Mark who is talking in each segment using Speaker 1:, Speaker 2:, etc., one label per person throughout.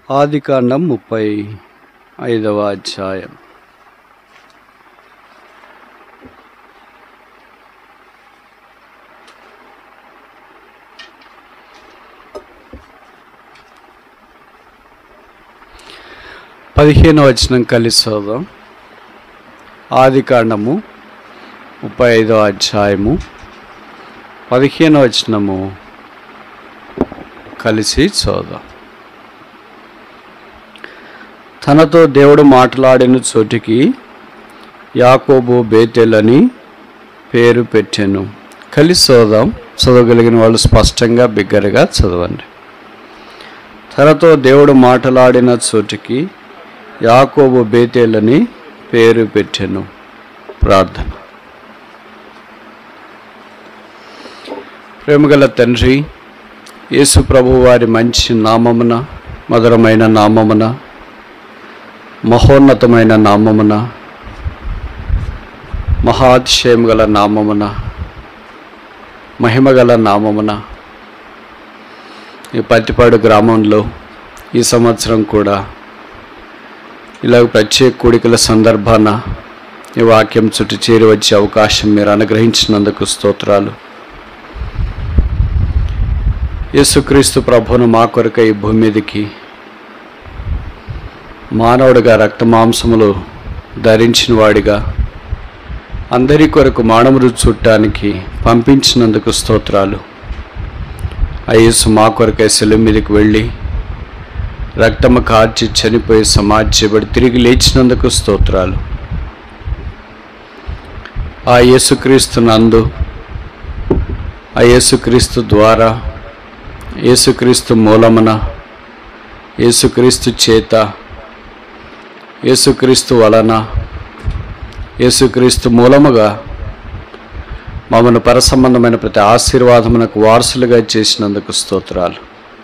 Speaker 1: ఆదికాండం ముప్పై ఐదవ అధ్యాయం పదిహేను వచనం కలిసి చదుదాం ఆదికాండము ముప్పై ఐదవ అధ్యాయము పదిహేను వచనము కలిసి చదుదాం తనతో దేవుడు మాట్లాడిన చోటికి యాకోబు బేతెల్ అని పేరు పెట్టాను కలిసి చదుదాం చదవగలిగిన వాళ్ళు స్పష్టంగా బిగ్గరగా చదవండి తనతో దేవుడు మాట్లాడిన చోటికి యాకోబు బేతేల్ అని పేరు పెట్టాను ప్రార్థన ప్రేమగల తండ్రి యేసు ప్రభు వారి మంచి నామమున మధురమైన నామమున మహోన్నతమైన నామమున మహాతిశయం గల నామమున మహిమగల నామమున ఈ పత్తిపాడు గ్రామంలో ఈ సంవత్సరం కూడా ఇలాగ ప్రత్యేక కూడికల సందర్భాన ఈ వాక్యం చుట్టూ చేరి వచ్చే అవకాశం మీరు అనుగ్రహించినందుకు స్తోత్రాలు యేసుక్రీస్తు ప్రభువును మా కొరక ఈ భూమి మీదకి మానవుడిగా రక్త మాంసములు ధరించిన వాడిగా అందరి కొరకు మానవుడు చుట్టానికి పంపించినందుకు స్తోత్రాలు ఆ యేసు మా కొరకై సెలవు మీదకి వెళ్ళి రక్తము కార్చి చనిపోయి సమాధ్యబడి తిరిగి లేచినందుకు స్తోత్రాలు ఆ యేసుక్రీస్తు నందు ఆ యేసుక్రీస్తు ద్వారా యేసుక్రీస్తు మూలమున యేసుక్రీస్తు చేత యేసుక్రీస్తు వలన యేసుక్రీస్తు మూలముగా మమ్మల్ని పరసంబంధమైన ప్రతి ఆశీర్వాదమునకు వారసులుగా చేసినందుకు స్తోత్రాలు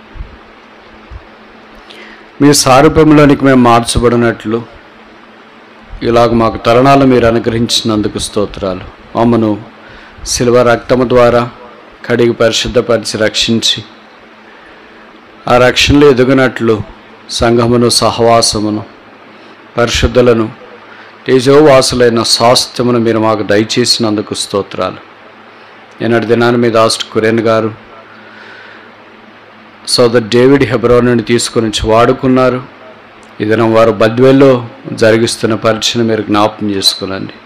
Speaker 1: మీ సారూప్యంలోనికి మేము మార్చబడినట్లు ఇలాగ మాకు తరుణాలు మీరు అనుగ్రహించినందుకు స్తోత్రాలు మమ్మను శిల్వ రక్తము ద్వారా కడిగి పరిశుద్ధపరిచి రక్షించి ఆ రక్షణలో ఎదుగునట్లు సంఘమును సహవాసమును పరిశుద్ధులను తేజోవాసులైన స్వాస్థ్యమును మీరు మాకు దయచేసినందుకు స్తోత్రాలు నిన్నటి దినాన్ని మీ దాస్ట్ కురేన్ గారు సోదర్ డేవిడ్ హెబ్రోన్ నుండి తీసుకొని వచ్చి వాడుకున్నారు ఈ దినం వారు బద్వేల్లో జరిగిస్తున్న పరీక్షను మీరు జ్ఞాపకం చేసుకోనండి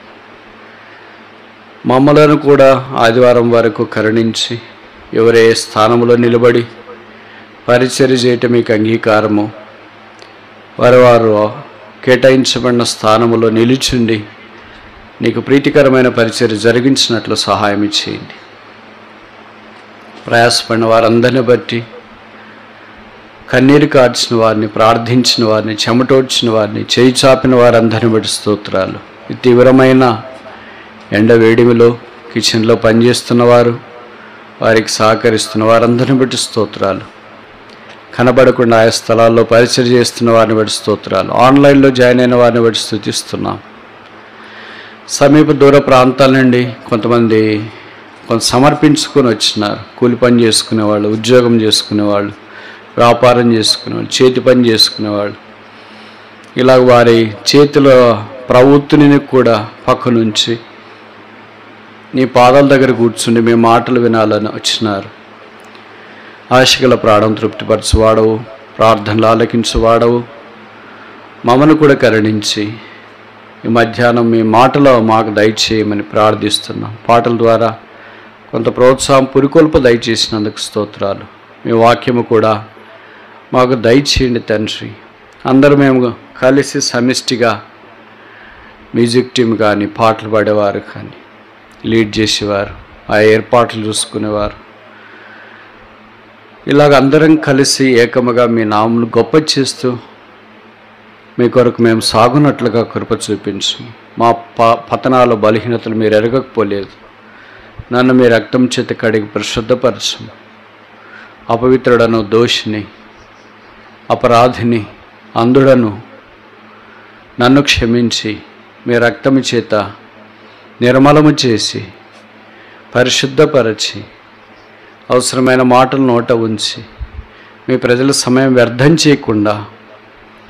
Speaker 1: మమ్మలను కూడా ఆదివారం వరకు కరుణించి ఎవరే స్థానంలో నిలబడి పరిచర్య చేయటం మీకు అంగీకారము వారు వారు కేటాయించబడిన స్థానములో నిలిచుండి నీకు ప్రీతికరమైన పరిచర్య జరిగించినట్లు సహాయం చేయండి ప్రయాసపడిన వారందరిని బట్టి కన్నీరు కార్చిన వారిని ప్రార్థించిన వారిని చెమటోడ్చిన వారిని చేయి చాపిన వారందరిని బట్టి స్తోత్రాలు ఈ తీవ్రమైన ఎండ వేడిమిలో కిచెన్లో పనిచేస్తున్న వారు వారికి సహకరిస్తున్న వారందరిని బట్టి స్తోత్రాలు కనబడకుండా ఆయా స్థలాల్లో పరిచయం చేస్తున్న వారిని బట్టి స్తోత్రాలు ఆన్లైన్లో జాయిన్ అయిన వారిని బట్టి స్థుతిస్తున్నాం సమీప దూర ప్రాంతాల నుండి కొంతమంది కొంత సమర్పించుకొని వచ్చినారు కూలి పని చేసుకునేవాళ్ళు ఉద్యోగం చేసుకునేవాళ్ళు వ్యాపారం చేసుకునేవాళ్ళు చేతి పని చేసుకునేవాళ్ళు ఇలా వారి చేతిలో ప్రవృత్తిని కూడా పక్క నుంచి నీ పాదాల దగ్గర కూర్చుని మీ మాటలు వినాలని వచ్చినారు ఆశగల ప్రాణం తృప్తిపరచువాడవు ప్రార్థనలు ఆలకించువాడవు మమ్మను కూడా కరుణించి ఈ మధ్యాహ్నం మీ మాటలో మాకు దయచేయమని ప్రార్థిస్తున్నాం పాటల ద్వారా కొంత ప్రోత్సాహం పురికొల్ప దయచేసినందుకు స్తోత్రాలు మీ వాక్యము కూడా మాకు దయచేయండి తండ్రి అందరూ మేము కలిసి సమిష్టిగా మ్యూజిక్ టీం కానీ పాటలు పాడేవారు కానీ లీడ్ చేసేవారు ఆ ఏర్పాట్లు చూసుకునేవారు ఇలాగ అందరం కలిసి ఏకముగా మీ నాములు గొప్ప చేస్తూ మీ కొరకు మేము సాగునట్లుగా కృప చూపించు మా ప పతనాలు బలహీనతలు మీరు ఎరగకపోలేదు నన్ను మీ రక్తం చేత కడిగి పరిశుద్ధపరచు అపవిత్రుడను దోషిని అపరాధిని అందుడను నన్ను క్షమించి మీ రక్తము చేత నిర్మలము చేసి పరిశుద్ధపరచి అవసరమైన మాటలు నోట ఉంచి మీ ప్రజల సమయం వ్యర్థం చేయకుండా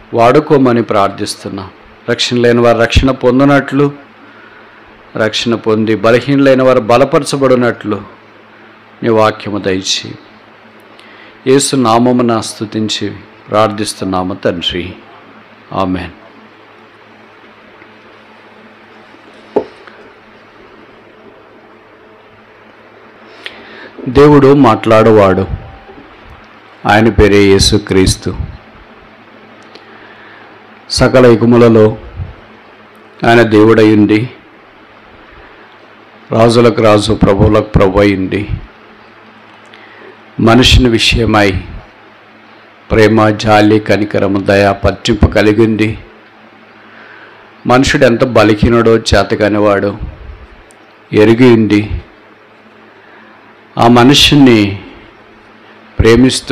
Speaker 1: వాడుకోమని ప్రార్థిస్తున్నాం రక్షణ లేని వారు రక్షణ పొందినట్లు రక్షణ పొంది బలహీనలైన వారు బలపరచబడినట్లు నీ వాక్యము దయచి యేసు నామమున స్తుతించి ప్రార్థిస్తున్నాము తండ్రి ఆమెన్ దేవుడు మాట్లాడువాడు ఆయన పేరే యేసుక్రీస్తు సకల యుగములలో ఆయన దేవుడయ్యుండి రాజులకు రాజు ప్రభువులకు ప్రభు అయింది మనుషుని విషయమై ప్రేమ జాలి కనికరము దయ పట్టింపు కలిగింది మనుషుడు ఎంత బలిహీనుడో చేతకానివాడు ఎరిగి ఉంది ఆ మనుషుణ్ణి ప్రేమిస్తూ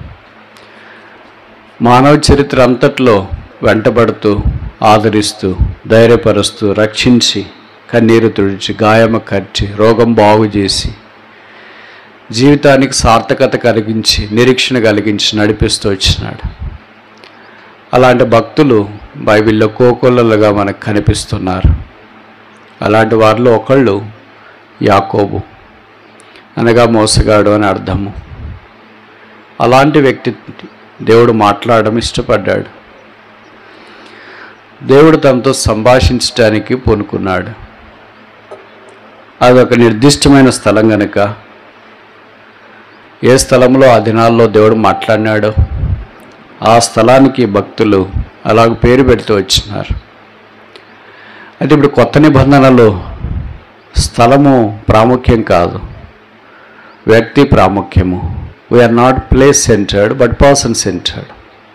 Speaker 1: మానవ చరిత్ర అంతట్లో వెంటబడుతూ ఆదరిస్తూ ధైర్యపరుస్తూ రక్షించి కన్నీరు తుడిచి గాయము కర్చి రోగం బాగు చేసి జీవితానికి సార్థకత కలిగించి నిరీక్షణ కలిగించి నడిపిస్తూ వచ్చినాడు అలాంటి భక్తులు బైబిల్లో కోకొల్లలుగా మనకు కనిపిస్తున్నారు అలాంటి వారిలో ఒకళ్ళు యాకోబు అనగా మోసగాడు అని అర్థము అలాంటి వ్యక్తి దేవుడు మాట్లాడడం ఇష్టపడ్డాడు దేవుడు తనతో సంభాషించడానికి పూనుకున్నాడు అదొక నిర్దిష్టమైన స్థలం గనుక ఏ స్థలంలో ఆ దినాల్లో దేవుడు మాట్లాడినాడో ఆ స్థలానికి భక్తులు అలాగ పేరు పెడుతూ వచ్చినారు అయితే ఇప్పుడు కొత్త నిబంధనలో స్థలము ప్రాముఖ్యం కాదు వ్యక్తి ప్రాముఖ్యము we are not place centred but person centred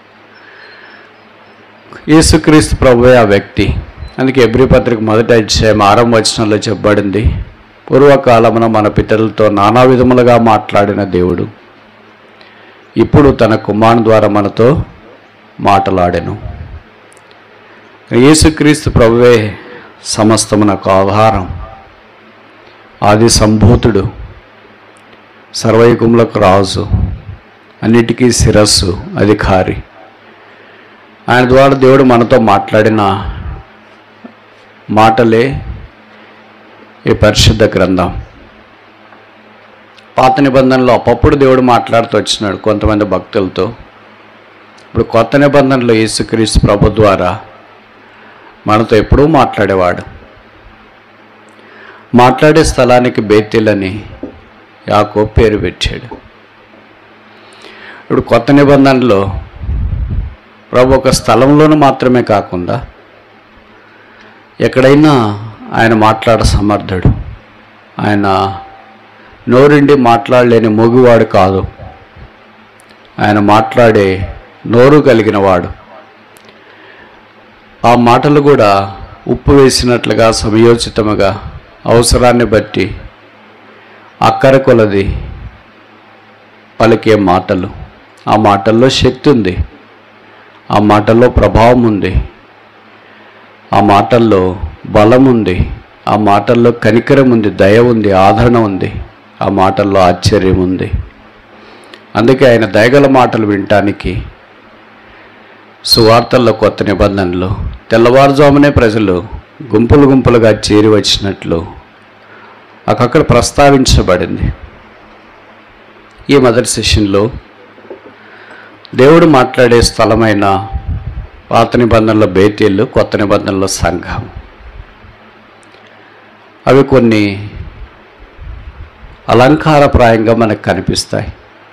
Speaker 1: యేసుక్రీస్తు ప్రభువే ఆ వ్యక్తి అందుకే ఎబ్రి పత్రిక మొదటి అధ్యాయం ఆరంభ వచనంలో చెప్పబడింది పూర్వకాలమున మన పితరులతో నానా విధములుగా మాట్లాడిన దేవుడు ఇప్పుడు తన కుమారుని ద్వారా మనతో మాటలాడెను యేసుక్రీస్తు ప్రభువే సమస్తమునకు ఆధారం ఆది సంభూతుడు సర్వయుగములకు రాజు అన్నిటికీ శిరస్సు అధికారి ఆయన ద్వారా దేవుడు మనతో మాట్లాడిన మాటలే ఈ పరిశుద్ధ గ్రంథం పాత నిబంధనలో అప్పప్పుడు దేవుడు మాట్లాడుతూ వచ్చినాడు కొంతమంది భక్తులతో ఇప్పుడు కొత్త నిబంధనలో యేసుక్రీస్తు ప్రభు ద్వారా మనతో ఎప్పుడూ మాట్లాడేవాడు మాట్లాడే స్థలానికి బేతీలని యాకో పేరు పెట్టాడు ఇప్పుడు కొత్త నిబంధనలో ప్రభు ఒక స్థలంలోనూ మాత్రమే కాకుండా ఎక్కడైనా ఆయన మాట్లాడ సమర్థుడు ఆయన నోరుండి మాట్లాడలేని మొగివాడు కాదు ఆయన మాట్లాడే నోరు కలిగిన వాడు ఆ మాటలు కూడా ఉప్పు వేసినట్లుగా సమయోచితముగా అవసరాన్ని బట్టి అక్కర కొలది పలికే మాటలు ఆ మాటల్లో శక్తి ఉంది ఆ మాటల్లో ప్రభావం ఉంది ఆ మాటల్లో బలం ఉంది ఆ మాటల్లో కనికరం ఉంది దయ ఉంది ఆదరణ ఉంది ఆ మాటల్లో ఆశ్చర్యం ఉంది అందుకే ఆయన దయగల మాటలు వినటానికి సువార్తల్లో కొత్త నిబంధనలు తెల్లవారుజామునే ప్రజలు గుంపులు గుంపులుగా చేరి వచ్చినట్లు అక్కడ ప్రస్తావించబడింది ఈ మొదటి సెషన్లో దేవుడు మాట్లాడే స్థలమైన పాత నిబంధనల బేతీళ్ళు కొత్త నిబంధనల సంఘం అవి కొన్ని అలంకారప్రాయంగా మనకు కనిపిస్తాయి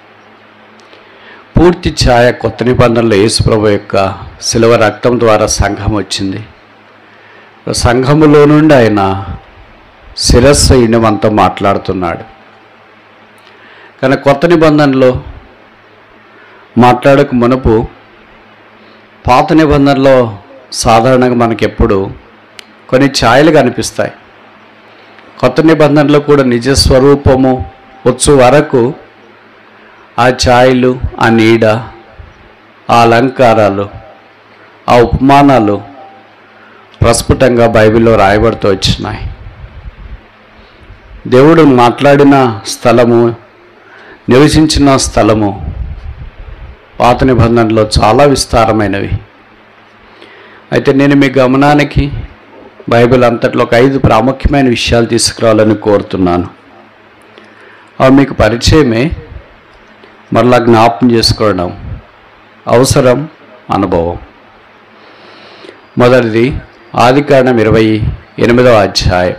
Speaker 1: పూర్తి ఛాయ కొత్త నిబంధనలో యేసుప్రభు యొక్క శిలువ రక్తం ద్వారా సంఘం వచ్చింది సంఘములో నుండి ఆయన శిరస్సు ఇండమంతా మాట్లాడుతున్నాడు కానీ కొత్త నిబంధనలో మాట్లాడక మునుపు పాత నిబంధనలో సాధారణంగా మనకి ఎప్పుడు కొన్ని ఛాయలు కనిపిస్తాయి కొత్త నిబంధనలో కూడా నిజ స్వరూపము వచ్చు వరకు ఆ ఛాయలు ఆ నీడ ఆ అలంకారాలు ఆ ఉపమానాలు ప్రస్ఫుటంగా బైబిల్లో రాయబడుతూ వచ్చినాయి దేవుడు మాట్లాడిన స్థలము నివసించిన స్థలము పాత నిబంధనలో చాలా విస్తారమైనవి అయితే నేను మీ గమనానికి బైబిల్ అంతట్లో ఒక ఐదు ప్రాముఖ్యమైన విషయాలు తీసుకురావాలని కోరుతున్నాను అవి మీకు పరిచయమే మరలా జ్ఞాపం చేసుకోవడం అవసరం అనుభవం మొదటిది ఆదికాండం ఇరవై ఎనిమిదవ అధ్యాయం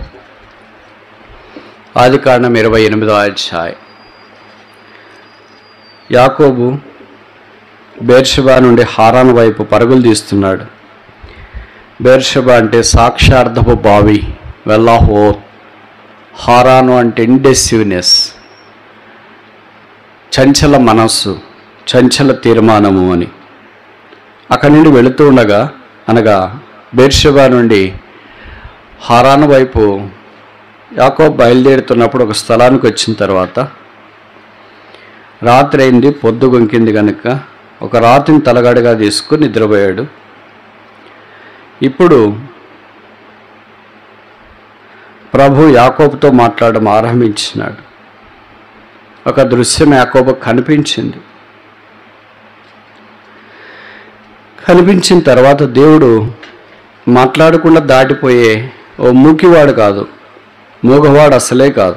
Speaker 1: ఆదికాండం ఇరవై ఎనిమిదవ అధ్యాయం యాకోబు బేర్షబా నుండి హారాను వైపు పరుగులు తీస్తున్నాడు బేర్షబా అంటే సాక్షార్థపు బావి వెల్లాహో హారాను అంటే ఇండెసివ్నెస్ చంచల మనస్సు చంచల తీర్మానము అని అక్కడి నుండి వెళుతూ ఉండగా అనగా బేర్షబా నుండి హారాను వైపు యాకోబ్ బయలుదేరుతున్నప్పుడు ఒక స్థలానికి వచ్చిన తర్వాత రాత్రి అయింది పొద్దు గొంకింది కనుక ఒక రాత్రిని తలగడగా తీసుకుని నిద్రపోయాడు ఇప్పుడు ప్రభు యాకోబుతో మాట్లాడడం ఆరంభించినాడు ఒక దృశ్యం యాకోబు కనిపించింది కనిపించిన తర్వాత దేవుడు మాట్లాడకుండా దాటిపోయే ఓ మూకివాడు కాదు మూగవాడు అసలే కాదు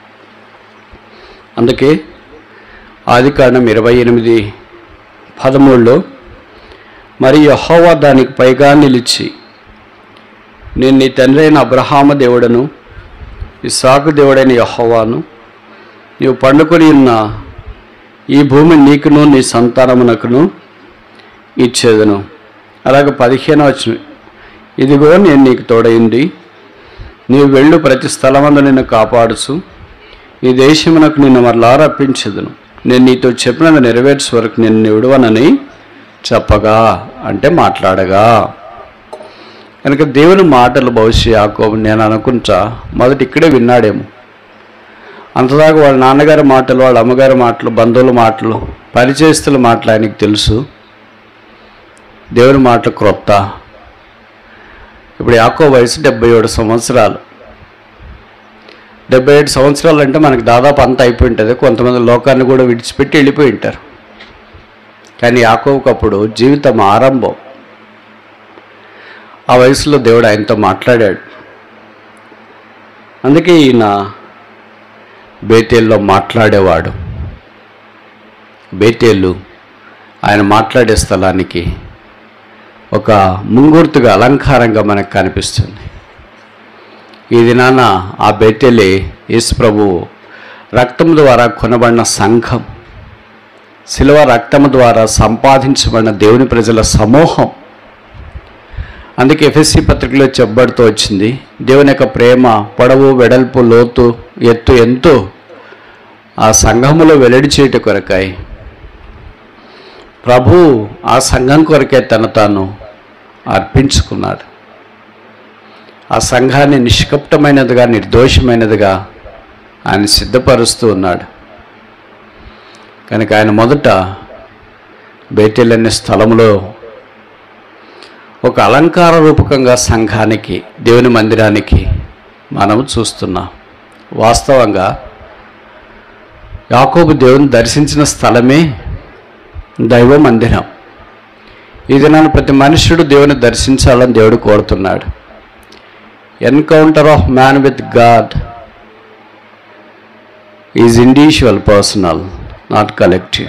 Speaker 1: అందుకే ఆది కాండం ఇరవై ఎనిమిది పదమూడులో మరి యహోవా దానికి పైగా నిలిచి నేను నీ తండ్రి అయిన అబ్రహామ దేవుడను ఇసాకు దేవుడైన యహోవాను నీవు పండుకొని ఉన్న ఈ భూమి నీకును నీ సంతానమునకును ఇచ్చేదను అలాగే పదిహేను వచ్చిన ఇదిగో నేను నీకు తోడైంది నీవు వెళ్ళు ప్రతి స్థలమందు నిన్ను కాపాడుచు ఈ దేశమునకు నిన్ను మరలా రప్పించదును నేను నీతో చెప్పినది నెరవేర్చే వరకు నిన్ను విడవనని చెప్పగా అంటే మాట్లాడగా కనుక దేవుని మాటలు బహుశా యాకోబు నేను అనుకుంటా మొదటి ఇక్కడే విన్నాడేమో అంతదాకా వాళ్ళ నాన్నగారి మాటలు వాళ్ళ అమ్మగారి మాటలు బంధువుల మాటలు పరిచయస్తుల మాటలు ఆయనకి తెలుసు దేవుని మాటలు క్రొత్త ఇప్పుడు యాకో వయసు డెబ్బై ఏడు సంవత్సరాలు డెబ్బై ఏడు సంవత్సరాలు అంటే మనకి దాదాపు అంత అయిపోయి ఉంటుంది కొంతమంది లోకాన్ని కూడా విడిచిపెట్టి వెళ్ళిపోయి ఉంటారు కానీ యాకోబుకు అప్పుడు జీవితం ఆరంభం ఆ వయసులో దేవుడు ఆయనతో మాట్లాడాడు అందుకే ఈయన బేతేల్లో మాట్లాడేవాడు బేతేలు ఆయన మాట్లాడే స్థలానికి ఒక ముంగూర్తుగా అలంకారంగా మనకు కనిపిస్తుంది ఈ దినాన ఆ బేతేలే యేసు ప్రభు రక్తం ద్వారా కొనబడిన సంఘం శిలువ రక్తము ద్వారా సంపాదించబడిన దేవుని ప్రజల సమూహం అందుకే ఎఫ్ఎస్సి పత్రికలో చెప్పబడుతూ వచ్చింది దేవుని యొక్క ప్రేమ పొడవు వెడల్పు లోతు ఎత్తు ఎంతో ఆ సంఘములో వెల్లడి చేయట కొరకాయి ప్రభు ఆ సంఘం కొరకే తను తాను అర్పించుకున్నాడు ఆ సంఘాన్ని నిష్కప్టమైనదిగా నిర్దోషమైనదిగా ఆయన సిద్ధపరుస్తూ ఉన్నాడు కనుక ఆయన మొదట బేటెల్ అనే స్థలంలో ఒక అలంకార రూపకంగా సంఘానికి దేవుని మందిరానికి మనం చూస్తున్నాం వాస్తవంగా యాకోబు దేవుని దర్శించిన స్థలమే దైవ మందిరం ఈ దినాన్ని ప్రతి మనుష్యుడు దేవుని దర్శించాలని దేవుడు కోరుతున్నాడు encounter of man with God is individual personal not collective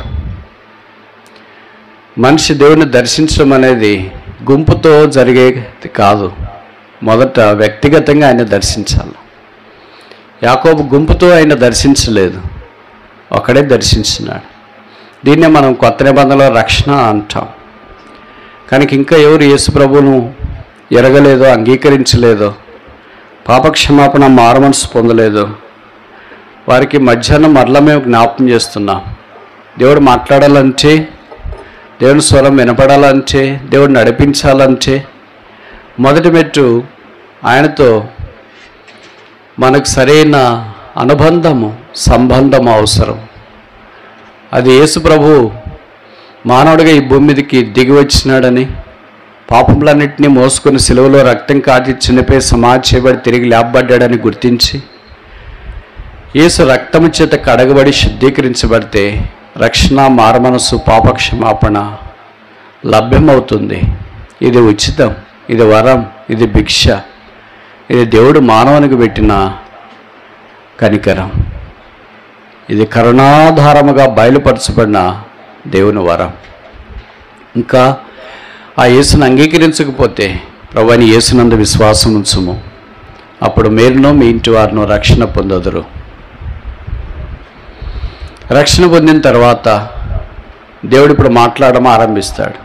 Speaker 1: మనిషి దేవుని దర్శించడం అనేది గుంపుతో జరిగేది కాదు మొదట వ్యక్తిగతంగా ఆయన దర్శించాలి యాకోబు గుంపుతో ఆయన దర్శించలేదు ఒకడే దర్శించినాడు దీన్నే మనం కొత్త నిబంధనలో రక్షణ అంటాం కనుక ఇంకా ఎవరు యేసు ప్రభువును ఎరగలేదో అంగీకరించలేదో పాపక్షమాపణ మారమనసు పొందలేదో వారికి మధ్యాహ్నం మరల మేము జ్ఞాపకం చేస్తున్నాం దేవుడు మాట్లాడాలంటే దేవుని స్వరం వినపడాలంటే దేవుడు నడిపించాలంటే మొదటి మెట్టు ఆయనతో మనకు సరైన అనుబంధము సంబంధం అవసరం అది యేసు ప్రభు మానవుడిగా ఈ భూమి మీదకి దిగి వచ్చినాడని పాపములన్నింటినీ మోసుకొని సిలువలో రక్తం కాటి చిన్నపై సమాధి చేయబడి తిరిగి లేపబడ్డాడని గుర్తించి యేసు రక్తము చేత కడగబడి శుద్ధీకరించబడితే రక్షణ మారమనస్సు పాపక్షమాపణ లభ్యమవుతుంది ఇది ఉచితం ఇది వరం ఇది భిక్ష ఇది దేవుడు మానవునికి పెట్టిన కనికరం ఇది కరుణాధారముగా బయలుపరచబడిన దేవుని వరం ఇంకా ఆ యేసును అంగీకరించకపోతే ప్రభుని యేసునందు విశ్వాసం ఉంచుము అప్పుడు మీరును మీ ఇంటి వారిను రక్షణ పొందదురు రక్షణ పొందిన తర్వాత దేవుడు ఇప్పుడు మాట్లాడడం ఆరంభిస్తాడు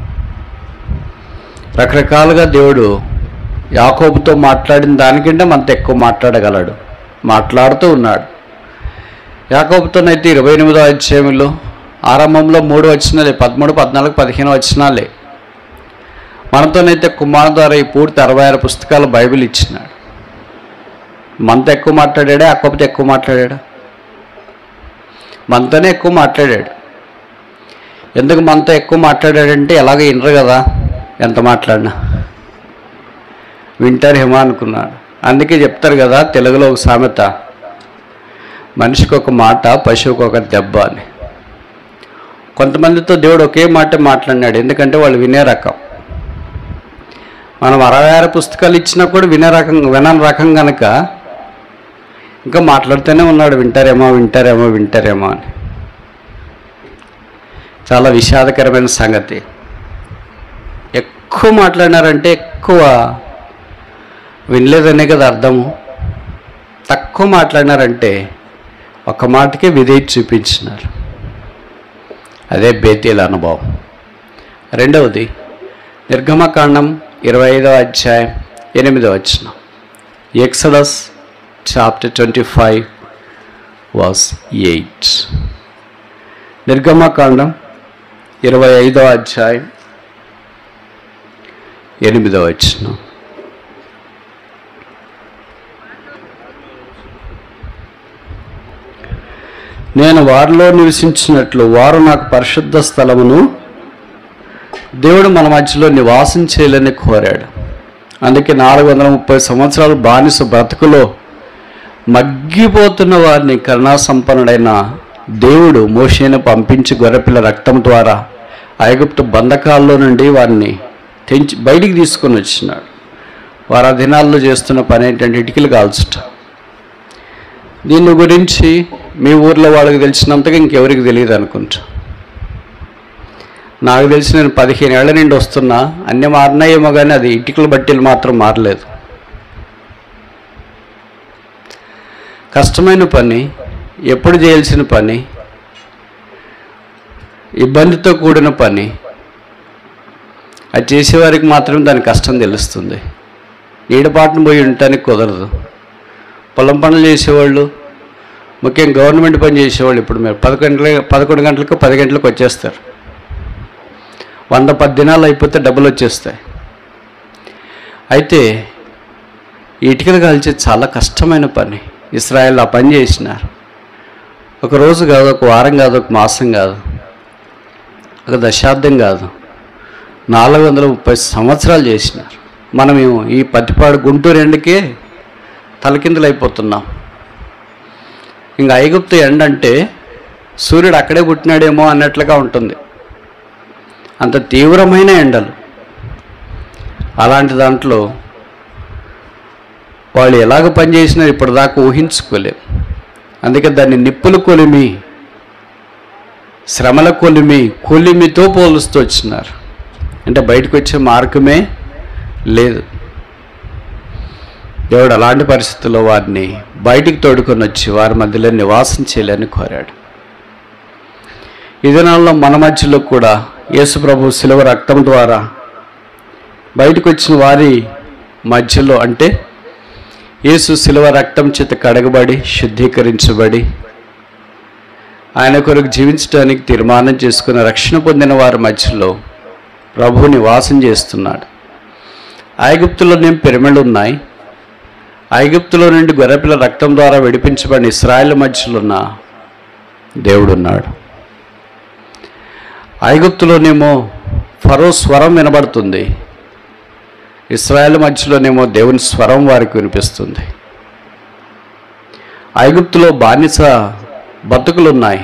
Speaker 1: రకరకాలుగా దేవుడు యాకోబుతో మాట్లాడిన దానికంటే మనతో ఎక్కువ మాట్లాడగలడు మాట్లాడుతూ ఉన్నాడు యాకోబుతోనైతే ఇరవై ఎనిమిదో అధ్యాయంలో ఆరంభంలో మూడు వచ్చినాలే పదమూడు పద్నాలుగు పదిహేను వచ్చినాలే మనతోనైతే కుమార్ ద్వారా ఈ పూర్తి అరవై ఆరు పుస్తకాలు బైబిల్ ఇచ్చినాడు మనతో ఎక్కువ మాట్లాడాడా యాకోబుతో ఎక్కువ మాట్లాడాడా మనతోనే ఎక్కువ మాట్లాడాడు ఎందుకు మనతో ఎక్కువ మాట్లాడాడంటే ఎలాగ వినరు కదా ఎంత మాట్లాడినా వింటారేమో అనుకున్నాడు అందుకే చెప్తారు కదా తెలుగులో ఒక సామెత మనిషికి ఒక మాట పశువుకి ఒక దెబ్బ అని కొంతమందితో దేవుడు ఒకే మాట మాట్లాడినాడు ఎందుకంటే వాళ్ళు వినే రకం మనం అరవై ఆరు పుస్తకాలు ఇచ్చినా కూడా వినే రకం వినని రకం కనుక ఇంకా మాట్లాడుతూనే ఉన్నాడు వింటారేమో వింటారేమో వింటారేమో అని చాలా విషాదకరమైన సంగతి ఎక్కువ మాట్లాడినారంటే ఎక్కువ వినలేదనే కదా అర్థము తక్కువ మాట్లాడినారంటే ఒక మాటకే విధేయత చూపించినారు అదే బేతీల అనుభవం రెండవది నిర్గమకాండం ఇరవై ఐదవ అధ్యాయం ఎనిమిదవ వచ్చిన Exodus chapter twenty five verse eight నిర్గమకాండం ఇరవై ఐదవ అధ్యాయం ఎనిమిదవ వచ్చిన నేను వారిలో నివసించినట్లు వారు నాకు పరిశుద్ధ స్థలమును దేవుడు మన మధ్యలో నివాసం చేయాలని కోరాడు అందుకే నాలుగు వందల ముప్పై సంవత్సరాల బానిస బ్రతుకులో మగ్గిపోతున్న వారిని కరుణా సంపన్నుడైన దేవుడు మోషేను పంపించి గొర్రెపిల్ల రక్తం ద్వారా ఐగుప్తు బంధకాల్లో నుండి వారిని తెంచి బయటికి తీసుకొని వచ్చినాడు వారు ఆ దినాల్లో చేస్తున్న పని ఏంటంటే ఇటుకలు కాల్చటం దీని గురించి మీ ఊర్లో వాళ్ళకి తెలిసినంతగా ఇంకెవరికి తెలియదు అనుకుంటా నాకు తెలిసి నేను పదిహేను ఏళ్ల నుండి వస్తున్నా అన్నీ మారినాయేమో కానీ అది ఇటుకల బట్టీలు మాత్రం మారలేదు కష్టమైన పని ఎప్పుడు చేయాల్సిన పని ఇబ్బందితో కూడిన పని అది చేసేవారికి మాత్రం దాని కష్టం తెలుస్తుంది నీడపాటును పోయి ఉండటానికి కుదరదు పొలం పనులు చేసేవాళ్ళు ముఖ్యంగా గవర్నమెంట్ పని చేసేవాళ్ళు ఇప్పుడు మీరు పదకొండు గంటల పదకొండు గంటలకు పది గంటలకు వచ్చేస్తారు వంద పది దినాలు అయిపోతే డబ్బులు వచ్చేస్తాయి అయితే ఈ ఇటుకలు కాల్చే చాలా కష్టమైన పని ఇస్రాయల్ ఆ పని చేసినారు ఒక రోజు కాదు ఒక వారం కాదు ఒక మాసం కాదు ఒక దశాబ్దం కాదు నాలుగు వందల ముప్పై సంవత్సరాలు చేసినారు మనం ఈ పత్తిపాడు గుంటూరు ఎండకే తలకిందులు అయిపోతున్నాం ఇంకా ఐగుప్తు ఎండ అంటే సూర్యుడు అక్కడే పుట్టినాడేమో అన్నట్లుగా ఉంటుంది అంత తీవ్రమైన ఎండలు అలాంటి దాంట్లో వాళ్ళు ఎలాగ పనిచేసినా ఇప్పటిదాకా ఊహించుకోలేం అందుకే దాన్ని నిప్పుల కొలిమి శ్రమల కొలిమి కొలిమితో పోలుస్తూ వచ్చినారు అంటే బయటకు వచ్చే మార్గమే లేదు దేవుడు అలాంటి పరిస్థితుల్లో వారిని బయటికి తోడుకొని వచ్చి వారి మధ్యలో నివాసం చేయాలని కోరాడు ఈ దినాల్లో మన మధ్యలో కూడా యేసు ప్రభు శిలువ రక్తం ద్వారా బయటకు వచ్చిన వారి మధ్యలో అంటే యేసు శిలువ రక్తం చేత కడగబడి శుద్ధీకరించబడి ఆయన కొరకు జీవించడానికి తీర్మానం చేసుకున్న రక్షణ పొందిన వారి మధ్యలో ప్రభు నివాసం చేస్తున్నాడు ఐగుప్తులోనేం పిరమిడ్లు ఉన్నాయి ఐగుప్తులో నుండి గొర్రెపిల్ల రక్తం ద్వారా విడిపించబడిన ఇస్రాయల్ మధ్యలో ఉన్న దేవుడు ఉన్నాడు ఐగుప్తులోనేమో ఫరో స్వరం వినబడుతుంది ఇస్రాయల్ మధ్యలోనేమో దేవుని స్వరం వారికి వినిపిస్తుంది ఐగుప్తులో బానిస బతుకులు ఉన్నాయి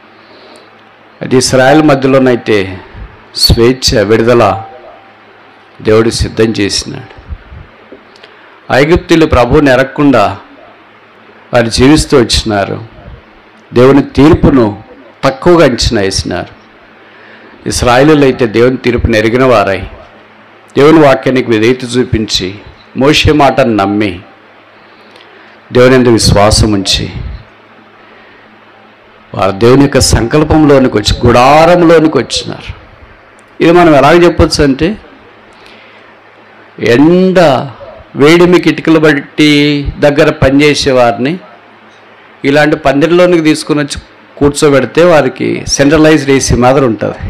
Speaker 1: అది ఇస్రాయల్ మధ్యలోనైతే స్వేచ్ఛ విడుదల దేవుడు సిద్ధం చేసినాడు ఐగుప్తులు ప్రభువుని ఎరగకుండా వారు జీవిస్తూ వచ్చినారు దేవుని తీర్పును తక్కువగా అంచనా వేసినారు ఇస్రాయిలు అయితే దేవుని తీర్పును ఎరిగిన వారై దేవుని వాక్యానికి విధేయత చూపించి మోసే మాటను నమ్మి దేవుని ఎందు విశ్వాసం ఉంచి వారు దేవుని యొక్క సంకల్పంలోనికి వచ్చి గుడారంలోనికి వచ్చినారు ఇది మనం ఎలాగ చెప్పొచ్చు అంటే ఎండ వేడిమి కిటికలు బట్టి దగ్గర పనిచేసే వారిని ఇలాంటి పందిరిలోనికి తీసుకుని వచ్చి కూర్చోబెడితే వారికి సెంట్రలైజ్డ్ ఏసీ మాదిరి ఉంటుంది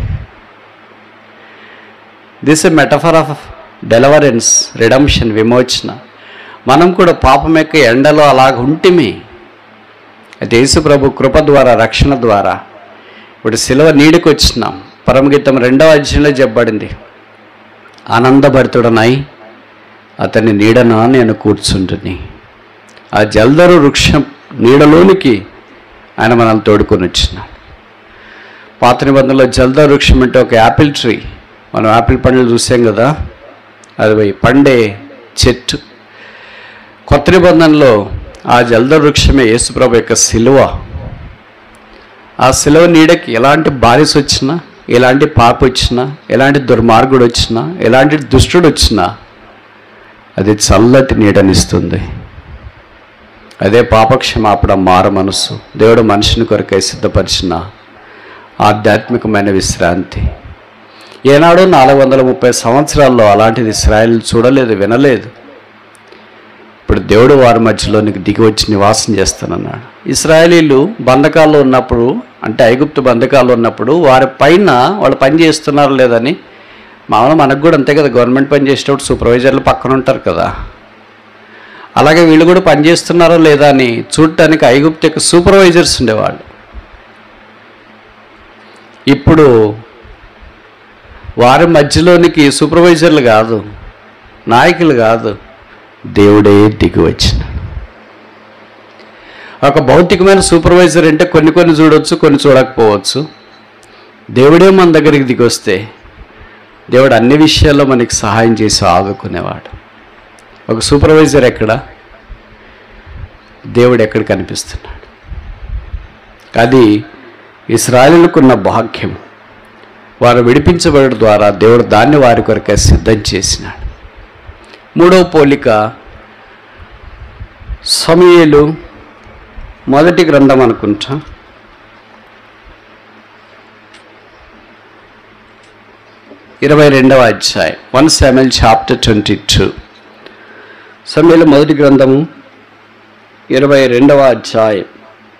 Speaker 1: this a metaphor of deliverance redemption విమోచన మనం కూడా పాపం యొక్క ఎండలో అలాగ ఉంటిమి అయితే యేసు ప్రభు కృప ద్వారా రక్షణ ద్వారా ఇప్పుడు సిలువ నీడికి వచ్చినాం పరమగీతం రెండవ అధ్యాయంలో చెప్పబడింది ఆనందభరితుడనై అతని నీడన నేను కూర్చుంటుని ఆ జల్దరు వృక్షం నీడలోనికి ఆయన మనల్ని తోడుకొని వచ్చినాడు పాత నిబంధనలో జల్దరు వృక్షం అంటే ఒక యాపిల్ ట్రీ మనం యాపిల్ పండ్లు చూసాం కదా అది పోయి పండే చెట్టు కొత్త నిబంధనలో ఆ జల్ద వృక్షమే యేసుప్రభు యొక్క సిలువ ఆ సిలువ నీడకి ఎలాంటి బారిస్ వచ్చినా ఎలాంటి పాప వచ్చినా ఎలాంటి దుర్మార్గుడు వచ్చినా ఎలాంటి దుష్టుడు వచ్చినా అది చల్లటి నీడనిస్తుంది అదే పాపక్షమాపణ మార మనసు దేవుడు మనిషిని కొరకై సిద్ధపరిచిన ఆధ్యాత్మికమైన విశ్రాంతి ఏనాడు నాలుగు వందల ముప్పై సంవత్సరాల్లో అలాంటిది ఇస్రాయల్ చూడలేదు వినలేదు ఇప్పుడు దేవుడు వారి మధ్యలోనికి దిగి వచ్చి నివాసం చేస్తానన్నాడు ఇస్రాయలీలు బంధకాల్లో ఉన్నప్పుడు అంటే ఐగుప్తు బంధకాల్లో ఉన్నప్పుడు వారి పైన వాళ్ళు పని చేస్తున్నారు లేదని మామూలు మనకు కూడా అంతే కదా గవర్నమెంట్ పని చేసేటప్పుడు సూపర్వైజర్లు పక్కన ఉంటారు కదా అలాగే వీళ్ళు కూడా పని చేస్తున్నారో లేదా అని చూడటానికి ఐగుప్తు యొక్క సూపర్వైజర్స్ ఉండేవాళ్ళు ఇప్పుడు వారి మధ్యలోనికి సూపర్వైజర్లు కాదు నాయకులు కాదు దేవుడే దిగి వచ్చినాడు ఒక భౌతికమైన సూపర్వైజర్ అంటే కొన్ని కొన్ని చూడొచ్చు కొన్ని చూడకపోవచ్చు దేవుడే మన దగ్గరికి దిగి వస్తే దేవుడు అన్ని విషయాల్లో మనకి సహాయం చేసి ఆదుకునేవాడు ఒక సూపర్వైజర్ ఎక్కడ దేవుడు ఎక్కడ కనిపిస్తున్నాడు అది ఇస్రాయలుకున్న భాగ్యం వారు విడిపించబడడం ద్వారా దేవుడు దాన్ని వారి కొరకే సిద్ధం చేసినాడు మూడవ పోలిక సమయలు మొదటి గ్రంథం అనుకుంటా ఇరవై రెండవ అధ్యాయం one seven chapter twenty two సమయలు మొదటి గ్రంథము ఇరవై రెండవ అధ్యాయం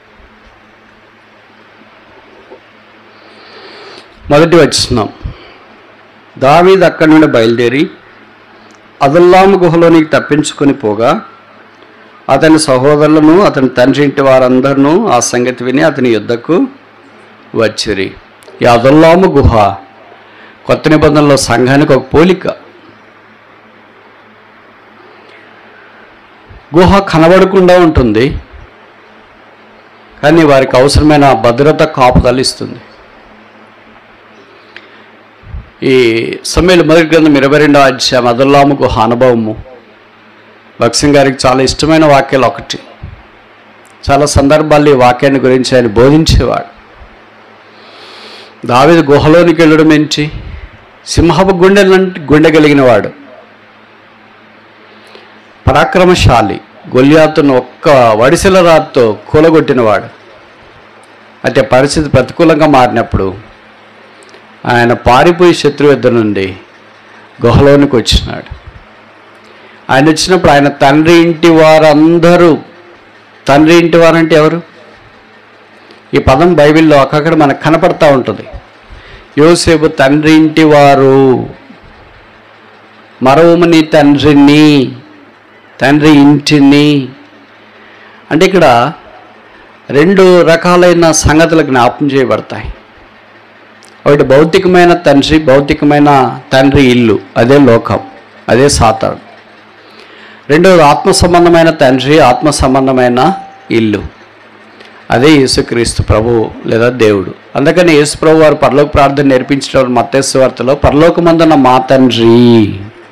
Speaker 1: మొదటి వచ్చినాం దావీద్ అక్కడి నుండి బయలుదేరి అదుల్లాము గుహలోనికి తప్పించుకొని పోగా అతని సహోదరులను అతని తండ్రి ఇంటి వారందరినూ ఆ సంగతి విని అతని యుద్ధకు వచ్చిరి ఈ అదుల్లాము గుహ కొత్త నిబంధనలో సంఘానికి ఒక పోలిక గుహ కనబడకుండా ఉంటుంది కానీ వారికి అవసరమైన భద్రత కాపుదలు ఇస్తుంది ఈ సమయంలో మొదటి గ్రంథం ఇరవై రెండవ అధ్యాయం అదుల్లాము గుహ అనుభవము భక్సింగ్ గారికి చాలా ఇష్టమైన వాక్యాలు ఒకటి చాలా సందర్భాల్లో ఈ వాక్యాన్ని గురించి ఆయన బోధించేవాడు దావిది గుహలోనికి వెళ్ళడం ఏంటి సింహపు గుండె గుండె కలిగిన వాడు పరాక్రమశాలి గొల్యాతును ఒక్క వడిసెల రాత్తో కూలగొట్టినవాడు అయితే పరిస్థితి ప్రతికూలంగా మారినప్పుడు ఆయన పారిపోయి శత్రు యుద్ధ నుండి గుహలోనికి వచ్చినాడు ఆయన వచ్చినప్పుడు ఆయన తండ్రి ఇంటి వారందరూ తండ్రి ఇంటి వారంటే ఎవరు ఈ పదం బైబిల్లో అక్కడక్కడ మనకు కనపడతా ఉంటుంది యోసేపు తండ్రి ఇంటి వారు మరవమని తండ్రిని తండ్రి ఇంటిని అంటే ఇక్కడ రెండు రకాలైన సంగతులు జ్ఞాపకం చేయబడతాయి ఒకటి భౌతికమైన తండ్రి భౌతికమైన తండ్రి ఇల్లు అదే లోకం అదే సాతాడు రెండవది ఆత్మ సంబంధమైన తండ్రి ఆత్మ సంబంధమైన ఇల్లు అదే యేసుక్రీస్తు ప్రభు లేదా దేవుడు అందుకని యేసు ప్రభు వారు పరలోక ప్రార్థన నేర్పించడం మత్తేసు వార్తలో పరలోకమందున్న మా తండ్రి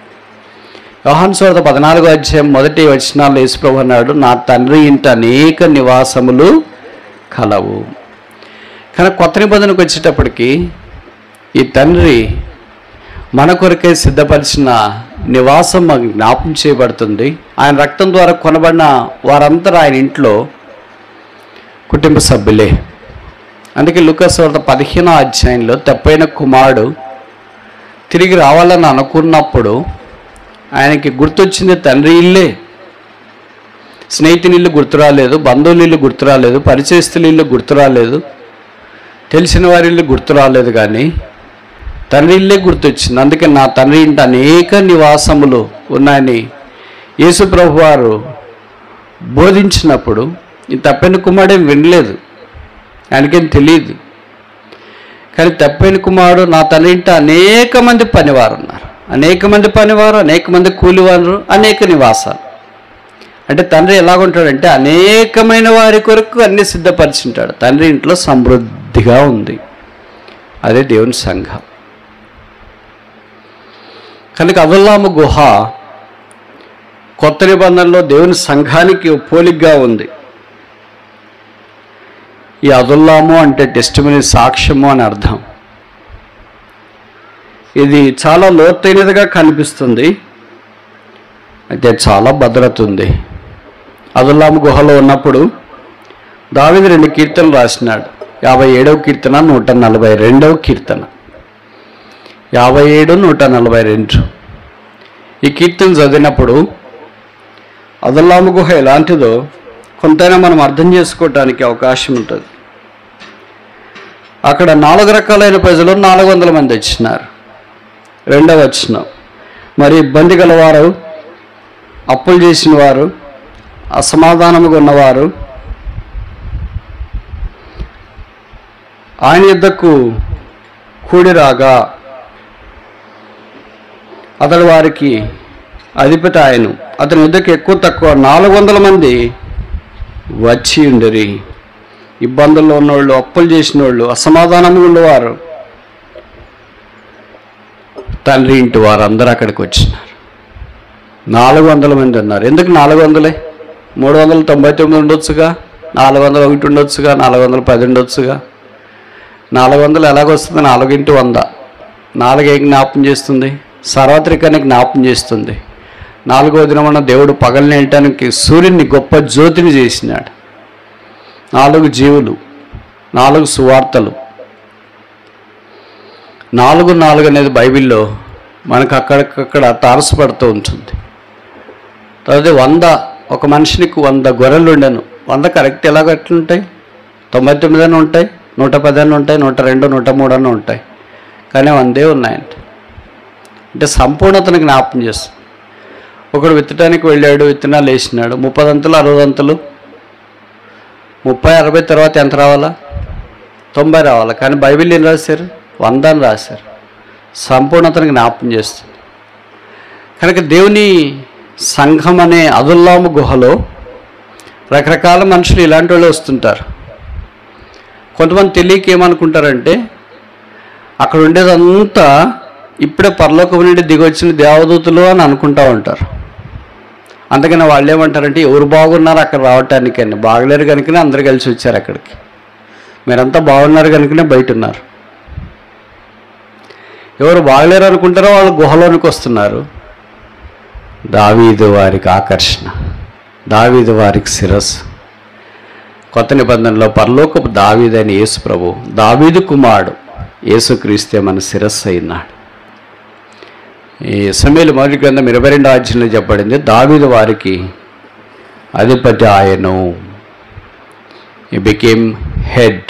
Speaker 1: యోహాన్ సోద పద్నాలుగో అధ్యాయం మొదటి వచనాలు యేసుప్రభు అన్నాడు నా తండ్రి ఇంట అనేక నివాసములు కలవు కానీ కొత్త నిబంధనకు వచ్చేటప్పటికి ఈ తండ్రి మన కొరకై సిద్ధపరిచిన నివాసం మాకు జ్ఞాపం చేయబడుతుంది ఆయన రక్తం ద్వారా కొనబడిన వారందరూ ఆయన ఇంట్లో కుటుంబ సభ్యులే అందుకే లుకస్ వార్త పదిహేనో అధ్యాయంలో తప్పైన కుమారుడు తిరిగి రావాలని అనుకున్నప్పుడు ఆయనకి గుర్తొచ్చింది తండ్రి ఇల్లే స్నేహితుని ఇల్లు గుర్తు రాలేదు బంధువుల ఇల్లు గుర్తు రాలేదు పరిచయస్తుల ఇల్లు గుర్తు రాలేదు తెలిసిన వారి ఇల్లు గుర్తు రాలేదు కానీ తండ్రి ఇల్లే గుర్తొచ్చింది అందుకే నా తండ్రి ఇంట అనేక నివాసములు ఉన్నాయని యేసుప్రభు వారు బోధించినప్పుడు ఈ తప్పైన కుమారుడేం వినలేదు ఆయనకేం తెలియదు కానీ తప్పైన కుమారుడు నా తండ్రి ఇంట అనేక మంది పనివారు ఉన్నారు అనేక మంది పనివారు అనేక మంది కూలివారు అనేక నివాసాలు అంటే తండ్రి ఎలాగుంటాడంటే అనేకమైన వారి కొరకు అన్ని సిద్ధపరిచింటాడు తండ్రి ఇంట్లో సమృద్ధిగా ఉంది అదే దేవుని సంఘం కనుక అదుల్లాము గుహ కొత్త నిబంధనలో దేవుని సంఘానికి పోలిగ్గా ఉంది ఈ అదుల్లాము అంటే టెస్టిమనీ సాక్ష్యము అని అర్థం ఇది చాలా లోతైనదిగా కనిపిస్తుంది అయితే చాలా భద్రత ఉంది అదుల్లాము గుహలో ఉన్నప్పుడు దావిది రెండు కీర్తనలు రాసినాడు యాభై ఏడవ కీర్తన నూట నలభై రెండవ కీర్తన యాభై ఏడు నూట నలభై రెండు ఈ కీర్తన చదివినప్పుడు అదుల్లాము గుహ ఎలాంటిదో కొంతైనా మనం అర్థం చేసుకోవటానికి అవకాశం ఉంటుంది అక్కడ నాలుగు రకాలైన ప్రజలు నాలుగు వందల మంది వచ్చినారు రెండవ వచ్చిన మరి ఇబ్బంది గలవారు అప్పులు చేసిన వారు అసమాధానముగా ఉన్నవారు ఆయన యుద్ధకు కూడి రాగా అతడు వారికి అధిపతి ఆయను అతని యుద్ధకు ఎక్కువ తక్కువ నాలుగు వందల మంది వచ్చి ఉండరి ఇబ్బందుల్లో ఉన్నోళ్ళు అప్పులు చేసిన వాళ్ళు అసమాధానంగా ఉండేవారు తండ్రి ఇంటి వారు అందరూ అక్కడికి వచ్చినారు నాలుగు వందల మంది ఉన్నారు ఎందుకు నాలుగు వందలే మూడు వందల తొంభై తొమ్మిది ఉండొచ్చుగా నాలుగు వందల ఒకటి ఉండొచ్చుగా నాలుగు వందల పది ఉండొచ్చుగా నాలుగు వందలు ఎలాగొస్తుంది నాలుగింటి వంద నాలుగు ఏ జ్ఞాపం చేస్తుంది సార్వత్రికాన్ని జ్ఞాపం చేస్తుంది నాలుగో దినమున దేవుడు పగలనేయటానికి సూర్యుని గొప్ప జ్యోతిని చేసినాడు నాలుగు జీవులు నాలుగు సువార్తలు నాలుగు నాలుగు అనేది బైబిల్లో మనకు అక్కడికక్కడ తారసపడుతూ ఉంటుంది తర్వాత వంద ఒక మనిషినికి వంద గొర్రెలు ఉండను వంద కరెక్ట్ ఎలాగ ఎట్లుంటాయి తొంభై తొమ్మిది అని ఉంటాయి నూట పది అని ఉంటాయి నూట రెండు నూట మూడు అని ఉంటాయి కానీ వందే ఉన్నాయంట అంటే సంపూర్ణతను జ్ఞాపం చేస్తుంది ఒకడు విత్తడానికి వెళ్ళాడు విత్తనాలు వేసినాడు ముప్పదంతులు అరవదంతులు ముప్పై అరవై తర్వాత ఎంత రావాలా తొంభై రావాలా కానీ బైబిల్ ఏం రాశారు వంద అని రాశారు సంపూర్ణతను జ్ఞాపం చేస్తుంది కనుక దేవుని సంఘం అనే అదుల్లాము గుహలో రకరకాల మనుషులు ఇలాంటి వాళ్ళు వస్తుంటారు కొంతమంది తెలియక ఏమనుకుంటారంటే అక్కడ ఉండేదంతా ఇప్పుడే పరలోకం నుండి దిగొచ్చిన దేవదూతులు అని అనుకుంటా ఉంటారు అందుకని వాళ్ళు ఏమంటారంటే ఎవరు బాగున్నారు అక్కడ రావటానికి అని బాగలేరు కనుకనే అందరు కలిసి వచ్చారు అక్కడికి మీరంతా బాగున్నారు కనుకనే బయట ఉన్నారు ఎవరు బాగలేరు అనుకుంటారో వాళ్ళు గుహలోనికి వస్తున్నారు దావీదు వారికి ఆకర్షణ దావీదు వారికి శిరస్సు కొత్త నిబంధనలో పరలోకపు దావీదైన యేసు ప్రభు దావీదు కుమారుడు యేసుక్రీస్తే మన శిరస్సు అయినాడు ఈ సమయంలో మొదటి గ్రంథం ఇరవై రెండో అధ్యాయంలో చెప్పబడింది దావీదు వారికి అధిపతి ఆయను ఈ బికేమ్ హెడ్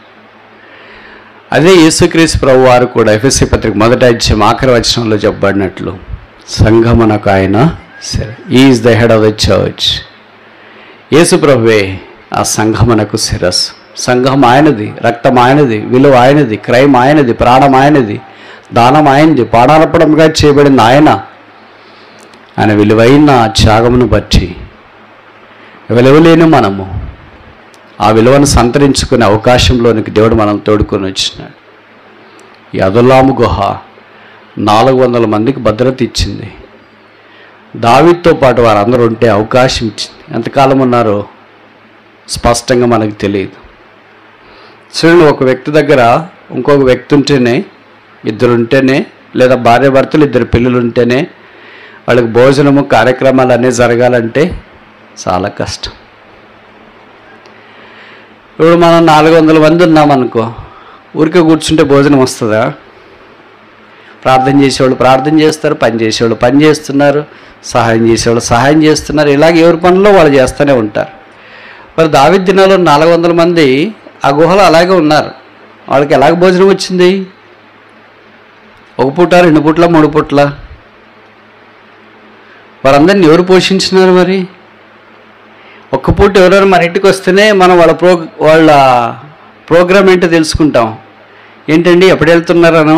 Speaker 1: అదే యేసుక్రీస్తు ప్రభు వారు కూడా ఎఫ్ఎస్సి పత్రిక మొదటి అధ్యాయం ఆఖరి వచనంలో చెప్పబడినట్లు సంఘమునకు ఆయన is the head of the church యేసు ప్రభువే ఆ సంఘమునకు శిరస్సు సంఘం ఆయనది రక్తం ఆయనది విలువ ఆయనది క్రైమ్ ఆయనది ప్రాణం ఆయనది దానం ఆయనది పాడాలపడంగా చేయబడింది ఆయన ఆయన విలువైన త్యాగమును బట్టి విలువలేని మనము ఆ విలువను సంతరించుకునే అవకాశంలోనికి దేవుడు మనం తోడుకొని వచ్చినాడు ఈ అదుల్లాము గుహ నాలుగు వందల మందికి భద్రత ఇచ్చింది దావితో పాటు వారందరూ ఉంటే అవకాశం ఇచ్చింది ఎంతకాలం ఉన్నారో స్పష్టంగా మనకు తెలియదు చూడండి ఒక వ్యక్తి దగ్గర ఇంకొక వ్యక్తి ఉంటేనే ఇద్దరు ఉంటేనే లేదా భార్య భర్తలు ఇద్దరు పిల్లలు ఉంటేనే వాళ్ళకి భోజనము కార్యక్రమాలు అన్నీ జరగాలంటే చాలా కష్టం ఇప్పుడు మనం నాలుగు వందల మంది ఉన్నామనుకో ఊరికే కూర్చుంటే భోజనం వస్తుందా ప్రార్థన చేసేవాళ్ళు ప్రార్థన చేస్తారు పని చేసేవాళ్ళు పని చేస్తున్నారు సహాయం చేసేవాళ్ళు సహాయం చేస్తున్నారు ఇలాగ ఎవరి పనుల్లో వాళ్ళు చేస్తూనే ఉంటారు మరి దావిద్ దినాల్లో నాలుగు వందల మంది ఆ గుహలో అలాగే ఉన్నారు వాళ్ళకి ఎలాగ భోజనం వచ్చింది ఒక పూట రెండు పూట్ల మూడు పూట్ల వారందరిని ఎవరు పోషించినారు మరి ఒక్క పూట ఎవరైనా మన ఇంటికి వస్తేనే మనం వాళ్ళ ప్రో వాళ్ళ ప్రోగ్రామ్ ఏంటో తెలుసుకుంటాం ఏంటండి ఎప్పుడు వెళ్తున్నారనో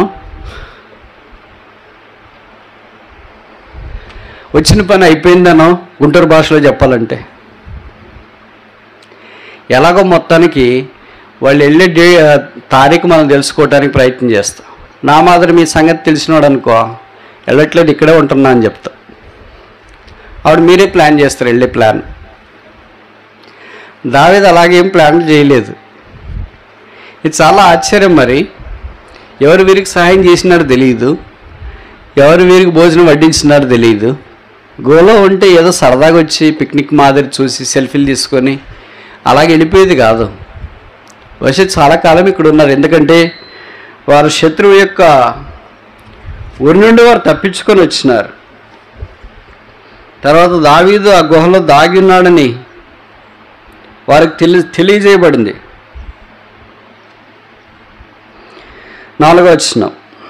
Speaker 1: వచ్చిన పని అయిపోయిందనో గుంటూరు భాషలో చెప్పాలంటే ఎలాగో మొత్తానికి వాళ్ళు వెళ్ళే డే తారీఖు మనం తెలుసుకోవడానికి ప్రయత్నం చేస్తాం నా మాదిరి మీ సంగతి తెలిసినవాడు అనుకో వెళ్ళట్లేదు ఇక్కడే ఉంటున్నా అని చెప్తా ఆవిడ మీరే ప్లాన్ చేస్తారు వెళ్ళే ప్లాన్ దావేది అలాగేం ప్లాన్ చేయలేదు ఇది చాలా ఆశ్చర్యం మరి ఎవరు వీరికి సహాయం చేసినారో తెలియదు ఎవరు వీరికి భోజనం వడ్డించినారో తెలియదు గోలో ఉంటే ఏదో సరదాగా వచ్చి పిక్నిక్ మాదిరి చూసి సెల్ఫీలు తీసుకొని అలాగే వెళ్ళిపోయేది కాదు వచ్చి చాలా కాలం ఇక్కడ ఉన్నారు ఎందుకంటే వారు శత్రువు యొక్క ఊరి నుండి వారు తప్పించుకొని వచ్చినారు తర్వాత దావీదు ఆ గుహలో దాగి ఉన్నాడని వారికి తెలి తెలియజేయబడింది నాలుగో వచ్చిన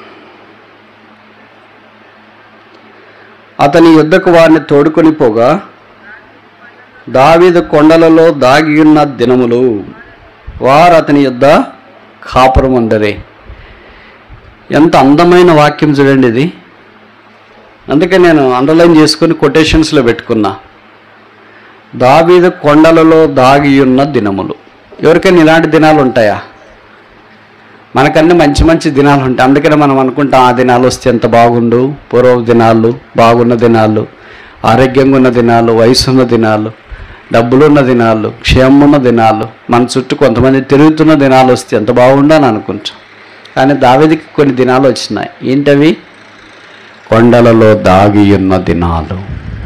Speaker 1: అతని యుద్ధకు వారిని తోడుకొని పోగా దావీదు కొండలలో దాగి ఉన్న దినములు వారు అతని యుద్ధ కాపురం ఉండరే ఎంత అందమైన వాక్యం చూడండి ఇది అందుకే నేను అండర్లైన్ చేసుకుని కొటేషన్స్లో పెట్టుకున్నా దావీదు కొండలలో దాగి ఉన్న దినములు ఎవరికైనా ఇలాంటి దినాలు ఉంటాయా మనకన్నీ మంచి మంచి దినాలు ఉంటాయి అందుకనే మనం అనుకుంటాం ఆ దినాలు వస్తే ఎంత బాగుండు పూర్వ దినాలు బాగున్న దినాలు ఆరోగ్యంగా ఉన్న దినాలు వయసు ఉన్న దినాలు డబ్బులు ఉన్న దినాలు క్షేమం ఉన్న దినాలు మన చుట్టూ కొంతమంది తిరుగుతున్న దినాలు వస్తే ఎంత బాగుండు అని అనుకుంటాం కానీ దావేదికి కొన్ని దినాలు వచ్చినాయి ఏంటవి కొండలలో దాగి ఉన్న దినాలు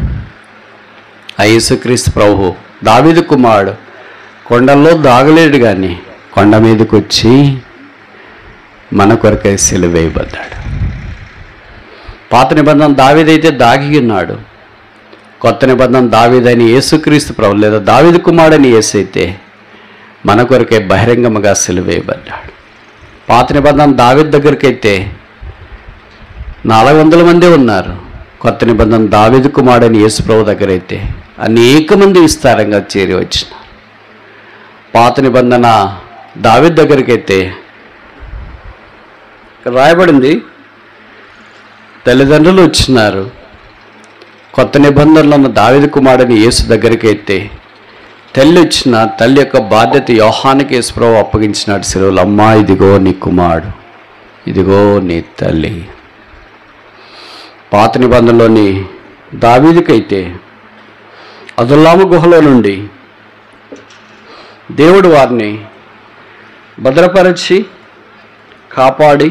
Speaker 1: ఆ యేసుక్రీస్తు ప్రభు దావీదు కుమారుడు కొండల్లో దాగలేడు కానీ కొండ మీదకి వచ్చి మన కొరకై సెలవేయబడ్డాడు పాత నిబంధన దావీదైతే దాగి ఉన్నాడు కొత్త నిబంధన దావీదని యేసుక్రీస్తు ప్రభు లేదా దావీదు కుమారుడని యేసైతే మన కొరకే బహిరంగముగా సెలవేయబడ్డాడు పాత నిబంధన దావీద్ దగ్గరికైతే నాలుగు వందల మంది ఉన్నారు కొత్త నిబంధన దావీదు కుమారుడని యేసు ప్రభు దగ్గర అయితే అనేక మంది విస్తారంగా చేరి వచ్చిన పాత నిబంధన దావీద్ దగ్గరికి అయితే ఇక్కడ రాయబడింది తల్లిదండ్రులు వచ్చినారు కొత్త నిబంధనలో ఉన్న దావిద కుమారుని యేసు దగ్గరికి అయితే తల్లి వచ్చిన తల్లి యొక్క బాధ్యత యోహానికి యేసుప్రభు అప్పగించినాడు సెలవులు అమ్మా ఇదిగో నీ కుమారుడు ఇదిగో నీ తల్లి పాత నిబంధనలోని దావీదికైతే అదుల్లాము గుహలో నుండి దేవుడు వారిని భద్రపరిచి కాపాడి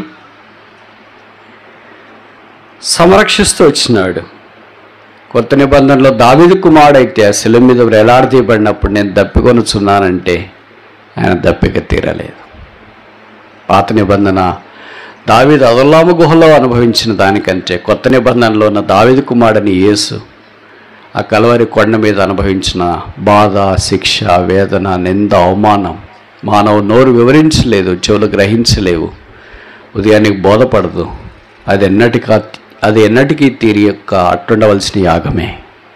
Speaker 1: సంరక్షిస్తూ వచ్చినాడు కొత్త నిబంధనలో దావిదు కుమారుడైతే ఆ శిల మీద వేలాడదీయబడినప్పుడు నేను దప్పికొనుచున్నానంటే ఆయన దప్పిక తీరలేదు పాత నిబంధన దావీదు అదల్లాము గుహలో అనుభవించిన దానికంటే కొత్త నిబంధనలో ఉన్న దావిదు కుమారుడని యేసు ఆ కలవరి కొండ మీద అనుభవించిన బాధ శిక్ష వేదన నింద అవమానం మానవ నోరు వివరించలేదు చెవులు గ్రహించలేవు ఉదయానికి బోధపడదు అది ఎన్నటికా అది ఎన్నటికీ తీరి యొక్క అట్టుండవలసిన యాగమే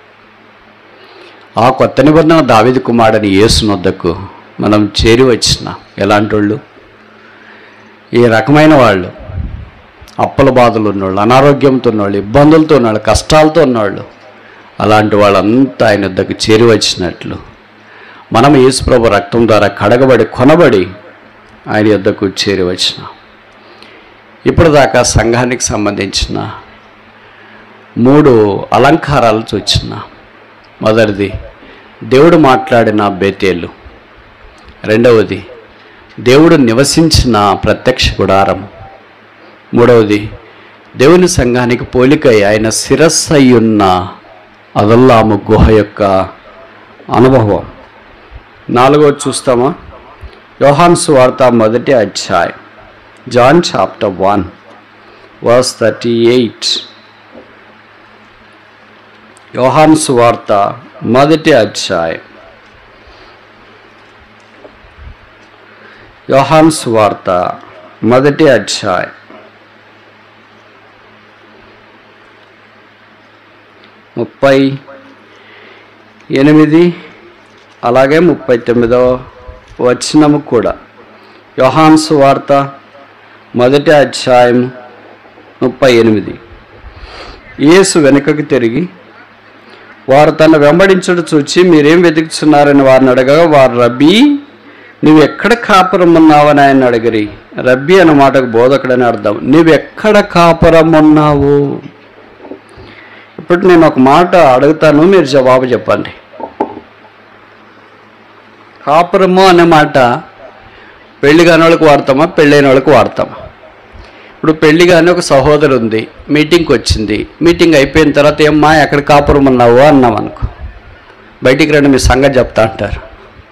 Speaker 1: ఆ కొత్త నిబంధన దావిది కుమారుడని యేసునొద్దకు మనం చేరి వచ్చిన ఎలాంటి వాళ్ళు ఈ రకమైన వాళ్ళు అప్పుల బాధలు ఉన్నవాళ్ళు అనారోగ్యంతో ఉన్నవాళ్ళు ఇబ్బందులతో ఉన్నవాళ్ళు కష్టాలతో ఉన్నవాళ్ళు అలాంటి వాళ్ళంతా ఆయన వద్దకు చేరి వచ్చినట్లు మనం యేసుప్రభు రక్తం ద్వారా కడగబడి కొనబడి ఆయన యొద్దకు చేరి వచ్చినాం ఇప్పుడు దాకా సంఘానికి సంబంధించిన మూడు అలంకారాలు చూచిన మొదటిది దేవుడు మాట్లాడిన బేతేలు రెండవది దేవుడు నివసించిన ప్రత్యక్ష గుడారం మూడవది దేవుని సంఘానికి పోలికై ఆయన శిరస్సు అయ్యున్న అదల్లాము గుహ యొక్క అనుభవం నాలుగవది చూస్తామా యోహాన్సు వార్త మొదటి అధ్యాయం John chapter one verse thirty eight యోహాన్సు వార్త మొదటి అధ్యాయం యోహాన్సు వార్త మొదటి అధ్యాయం ముప్పై ఎనిమిది అలాగే ముప్పై తొమ్మిదవ వచనము కూడా యోహాన్సు వార్త మొదటి అధ్యాయం ముప్పై ఎనిమిది యేసు వెనుకకు తిరిగి వారు తన వెంబడించుడు చూచి మీరేం వెతుకుతున్నారని వారిని అడగగా వారు రబ్బీ నువ్వు ఎక్కడ కాపురం ఉన్నావని ఆయన అడిగిరి రబ్బీ అన్న మాటకు బోధకుడని అర్థం నువ్వెక్కడ కాపురం ఉన్నావు ఇప్పుడు నేను ఒక మాట అడుగుతాను మీరు జవాబు చెప్పండి కాపురము అనే మాట పెళ్లి కాని వాళ్ళకి వాడతామా పెళ్ళైన వాళ్ళకి వాడతామా ఇప్పుడు పెళ్లి కానీ ఒక సహోదరు ఉంది మీటింగ్కి వచ్చింది మీటింగ్ అయిపోయిన తర్వాత ఏమ్మా ఎక్కడ కాపురం ఉన్నావు అన్నాం అనుకో బయటికి రండి మీ సంగతి చెప్తా అంటారు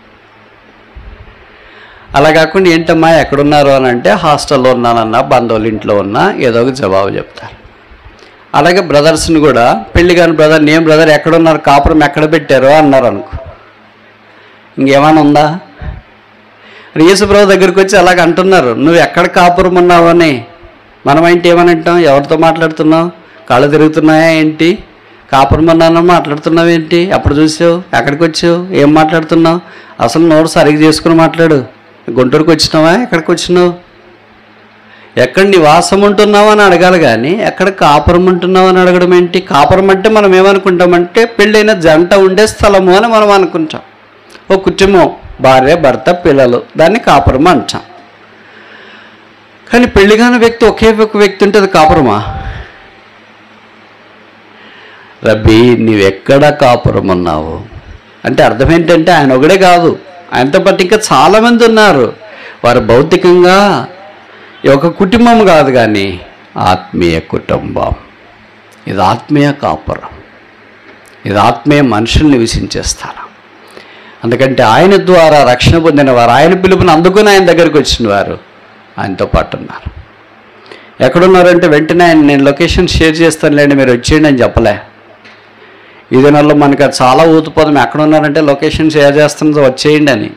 Speaker 1: అలా కాకుండా ఏంటమ్మా ఎక్కడున్నారు అని అంటే హాస్టల్లో ఉన్నానన్నా బంధువుల ఇంట్లో ఉన్నా ఏదో ఒక జవాబు చెప్తారు అలాగే బ్రదర్స్ని కూడా పెళ్లి కాని బ్రదర్ నేను బ్రదర్ ఎక్కడున్నారు కాపురం ఎక్కడ పెట్టారో అన్నారు అనుకో ఇంకేమైనా ఉందా యేసుప్రభు దగ్గరికి వచ్చి అలాగ అంటున్నారు నువ్వు ఎక్కడ కాపురం ఉన్నావు అని మనం ఏంటి ఏమని అంటాం ఎవరితో మాట్లాడుతున్నావు కాళ్ళు తిరుగుతున్నాయా ఏంటి కాపురం ఉన్నాను మాట్లాడుతున్నావు ఏంటి ఎప్పుడు చూసావు ఎక్కడికి వచ్చావు ఏం మాట్లాడుతున్నావు అసలు నోరు సరిగ్గా చేసుకుని మాట్లాడు గుంటూరుకు వచ్చినావా ఎక్కడికి వచ్చినావు ఎక్కడ నివాసం ఉంటున్నావు అని అడగాలి కానీ ఎక్కడ కాపురం ఉంటున్నావు అని అడగడం ఏంటి కాపురం అంటే మనం ఏమనుకుంటామంటే పెళ్ళైన జంట ఉండే స్థలము అని మనం అనుకుంటాం ఓ కుటుంబం భార్య భర్త పిల్లలు దాన్ని కాపురం అంటాం కానీ పెళ్లిగాని వ్యక్తి ఒకే ఒక వ్యక్తి ఉంటే అది కాపురమా రబ్బీ నీవెక్కడ కాపురం ఉన్నావు అంటే అర్థం ఏంటంటే ఆయన ఒకడే కాదు ఆయనతో పాటు ఇంకా చాలామంది ఉన్నారు వారు భౌతికంగా ఈ ఒక కుటుంబం కాదు కానీ ఆత్మీయ కుటుంబం ఇది ఆత్మీయ కాపురం ఇది ఆత్మీయ మనుషుల్ని నివసించే స్థలం అందుకంటే ఆయన ద్వారా రక్షణ పొందిన వారు ఆయన పిలుపుని అందుకుని ఆయన దగ్గరికి వచ్చిన వారు ఆయనతో పాటు ఉన్నారు ఎక్కడున్నారంటే వెంటనే ఆయన నేను లొకేషన్ షేర్ చేస్తానులేండి మీరు వచ్చేయండి అని చెప్పలే ఈ దినాల్లో మనకి అది చాలా ఊతుపోదాం ఎక్కడున్నారంటే లొకేషన్ షేర్ చేస్తున్నది వచ్చేయండి అని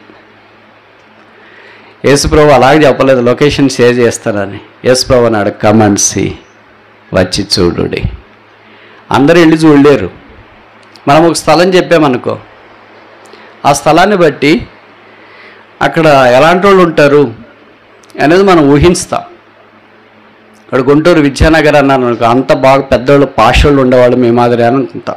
Speaker 1: యేసుప్రభు అలాగే చెప్పలేదు లొకేషన్ షేర్ చేస్తానని యేసుప్రభు అన్నాడు కమన్సి వచ్చి చూడుడి అందరూ వెళ్ళి చూడలేరు మనం ఒక స్థలం చెప్పామనుకో ఆ స్థలాన్ని బట్టి అక్కడ ఎలాంటి వాళ్ళు ఉంటారు అనేది మనం ఊహిస్తాం ఇక్కడ గుంటూరు విద్యానగర్ అన్నాను అనుకో అంత బాగా పెద్దోళ్ళు పాషోళ్ళు ఉండేవాళ్ళు మీ మాదిరి అని అనుకుంటాం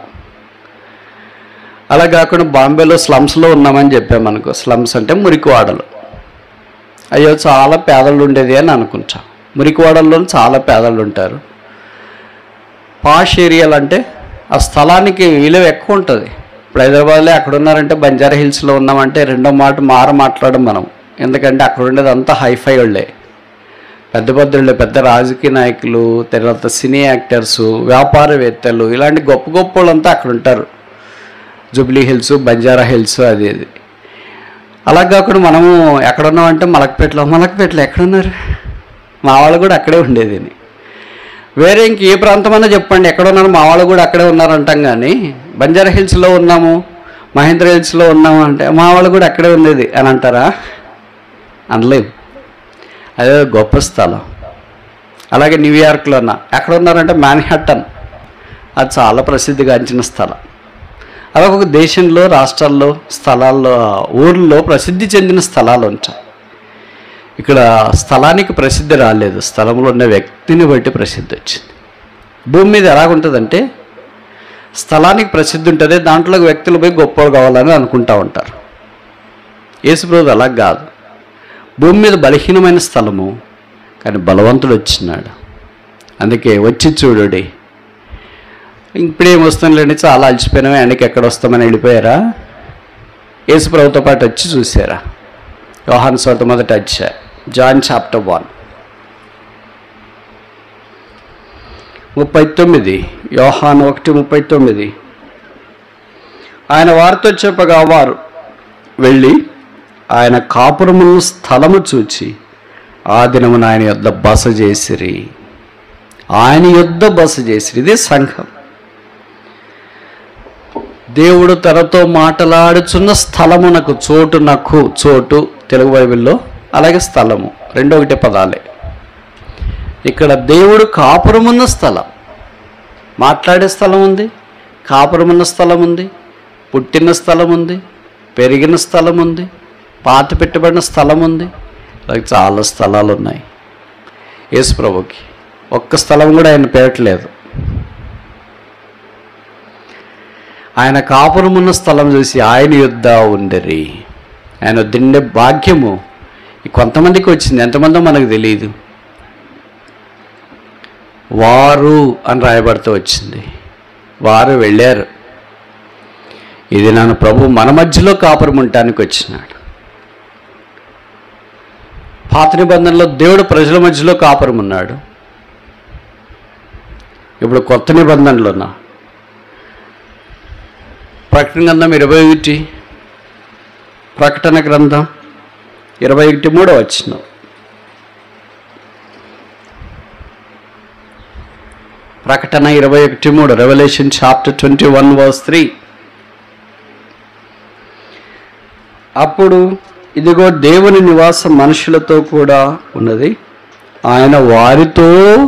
Speaker 1: అలా కాకుండా బాంబేలో స్లమ్స్లో ఉన్నామని చెప్పామనుకో స్లమ్స్ అంటే మురికివాడలు అయ్యో చాలా పేదలు ఉండేది అని అనుకుంటాం మురికివాడల్లో చాలా పేదలు ఉంటారు పాష్ ఏరియాలు అంటే ఆ స్థలానికి విలువ ఎక్కువ ఉంటుంది ఇప్పుడు హైదరాబాద్లో అక్కడ ఉన్నారంటే బంజారా హిల్స్లో ఉన్నామంటే రెండో మాట మార మాట్లాడడం మనం ఎందుకంటే అక్కడ ఉండేది అంతా హైఫై వాళ్ళే పెద్ద పెద్దళ్ళు పెద్ద రాజకీయ నాయకులు తర్వాత సినీ యాక్టర్స్ వ్యాపారవేత్తలు ఇలాంటి గొప్ప గొప్ప వాళ్ళంతా అక్కడ ఉంటారు జూబ్లీ హిల్స్ బంజారా హిల్స్ అది ఇది అలా కాకుండా మనము ఎక్కడున్నామంటే మలకపేటలో మలకపేటలో ఎక్కడున్నారు మా వాళ్ళు కూడా అక్కడే ఉండేది వేరే ఇంక ఏ ప్రాంతమైనా చెప్పండి ఎక్కడ ఉన్నారు మా వాళ్ళు కూడా అక్కడే ఉన్నారంటాం కానీ బంజారా హిల్స్లో ఉన్నాము మహేంద్ర హిల్స్లో ఉన్నాము అంటే మా వాళ్ళు కూడా అక్కడే ఉండేది అని అంటారా అనలేము అదే గొప్ప స్థలం అలాగే న్యూయార్క్లో ఉన్న ఎక్కడ ఉన్నారంటే మ్యాన్హట్టన్ అది చాలా ప్రసిద్ధిగాంచిన స్థలం అలా ఒక దేశంలో రాష్ట్రాల్లో స్థలాల్లో ఊర్లో ప్రసిద్ధి చెందిన స్థలాలు ఉంటాయి ఇక్కడ స్థలానికి ప్రసిద్ధి రాలేదు స్థలంలో ఉన్న వ్యక్తిని బట్టి ప్రసిద్ధి వచ్చింది భూమి మీద ఎలాగుంటుందంటే స్థలానికి ప్రసిద్ధి ఉంటుంది దాంట్లో వ్యక్తులు పోయి గొప్ప కావాలని అనుకుంటా ఉంటారు యేసుప్రభు అలా కాదు భూమి మీద బలహీనమైన స్థలము కానీ బలవంతుడు వచ్చినాడు అందుకే వచ్చి చూడుడి ఇప్పుడేం వస్తుందండి చాలా అలసిపోయినాం ఎండకి ఎక్కడ వస్తామని వెళ్ళిపోయారా యేసు ప్రభుతో పాటు వచ్చి చూసారా యోహాన్ స్వార్త మొదట వచ్చా జాన్ చాప్టర్ వన్ ముప్పై తొమ్మిది యోహాన్ ఒకటి ముప్పై తొమ్మిది ఆయన వారితో చెప్పగా వారు వెళ్ళి ఆయన కాపురమును స్థలము చూచి ఆ దినమున ఆయన యొద్ద బస చేసిరి ఆయన యొద్ద బస చేసిరి ఇదే సంఘం దేవుడు తనతో మాట్లాడుచున్న స్థలమునకు చోటు నాకు చోటు తెలుగు బైబిల్లో అలాగే స్థలము రెండో ఒకటి పదాలే ఇక్కడ దేవుడు కాపురమున్న స్థలం మాట్లాడే స్థలం ఉంది కాపురమున్న స్థలం ఉంది పుట్టిన స్థలం ఉంది పెరిగిన స్థలం ఉంది పాత పెట్టబడిన స్థలం ఉంది అలాగే చాలా స్థలాలు ఉన్నాయి యేసు ప్రభుకి ఒక్క స్థలం కూడా ఆయన పేరట్లేదు ఆయన కాపురమున్న స్థలం చూసి ఆయన యుద్ధ ఉండరి ఆయన దిండే భాగ్యము ఈ కొంతమందికి వచ్చింది ఎంతమందో మనకు తెలియదు వారు అని రాయబడుతూ వచ్చింది వారు వెళ్ళారు ఇది నన్ను ప్రభు మన మధ్యలో కాపురం ఉండటానికి వచ్చినాడు పాత నిబంధనలో దేవుడు ప్రజల మధ్యలో కాపురం ఉన్నాడు ఇప్పుడు కొత్త నిబంధనలోనా ప్రకటన గ్రంథం ఇరవై ఒకటి ప్రకటన గ్రంథం ఇరవై ఒకటి మూడో వచ్చిన ప్రకటన ఇరవై ఒకటి మూడు revolution chapter twenty one verse three అప్పుడు ఇదిగో దేవుని నివాసం మనుషులతో కూడా ఉన్నది ఆయన వారితో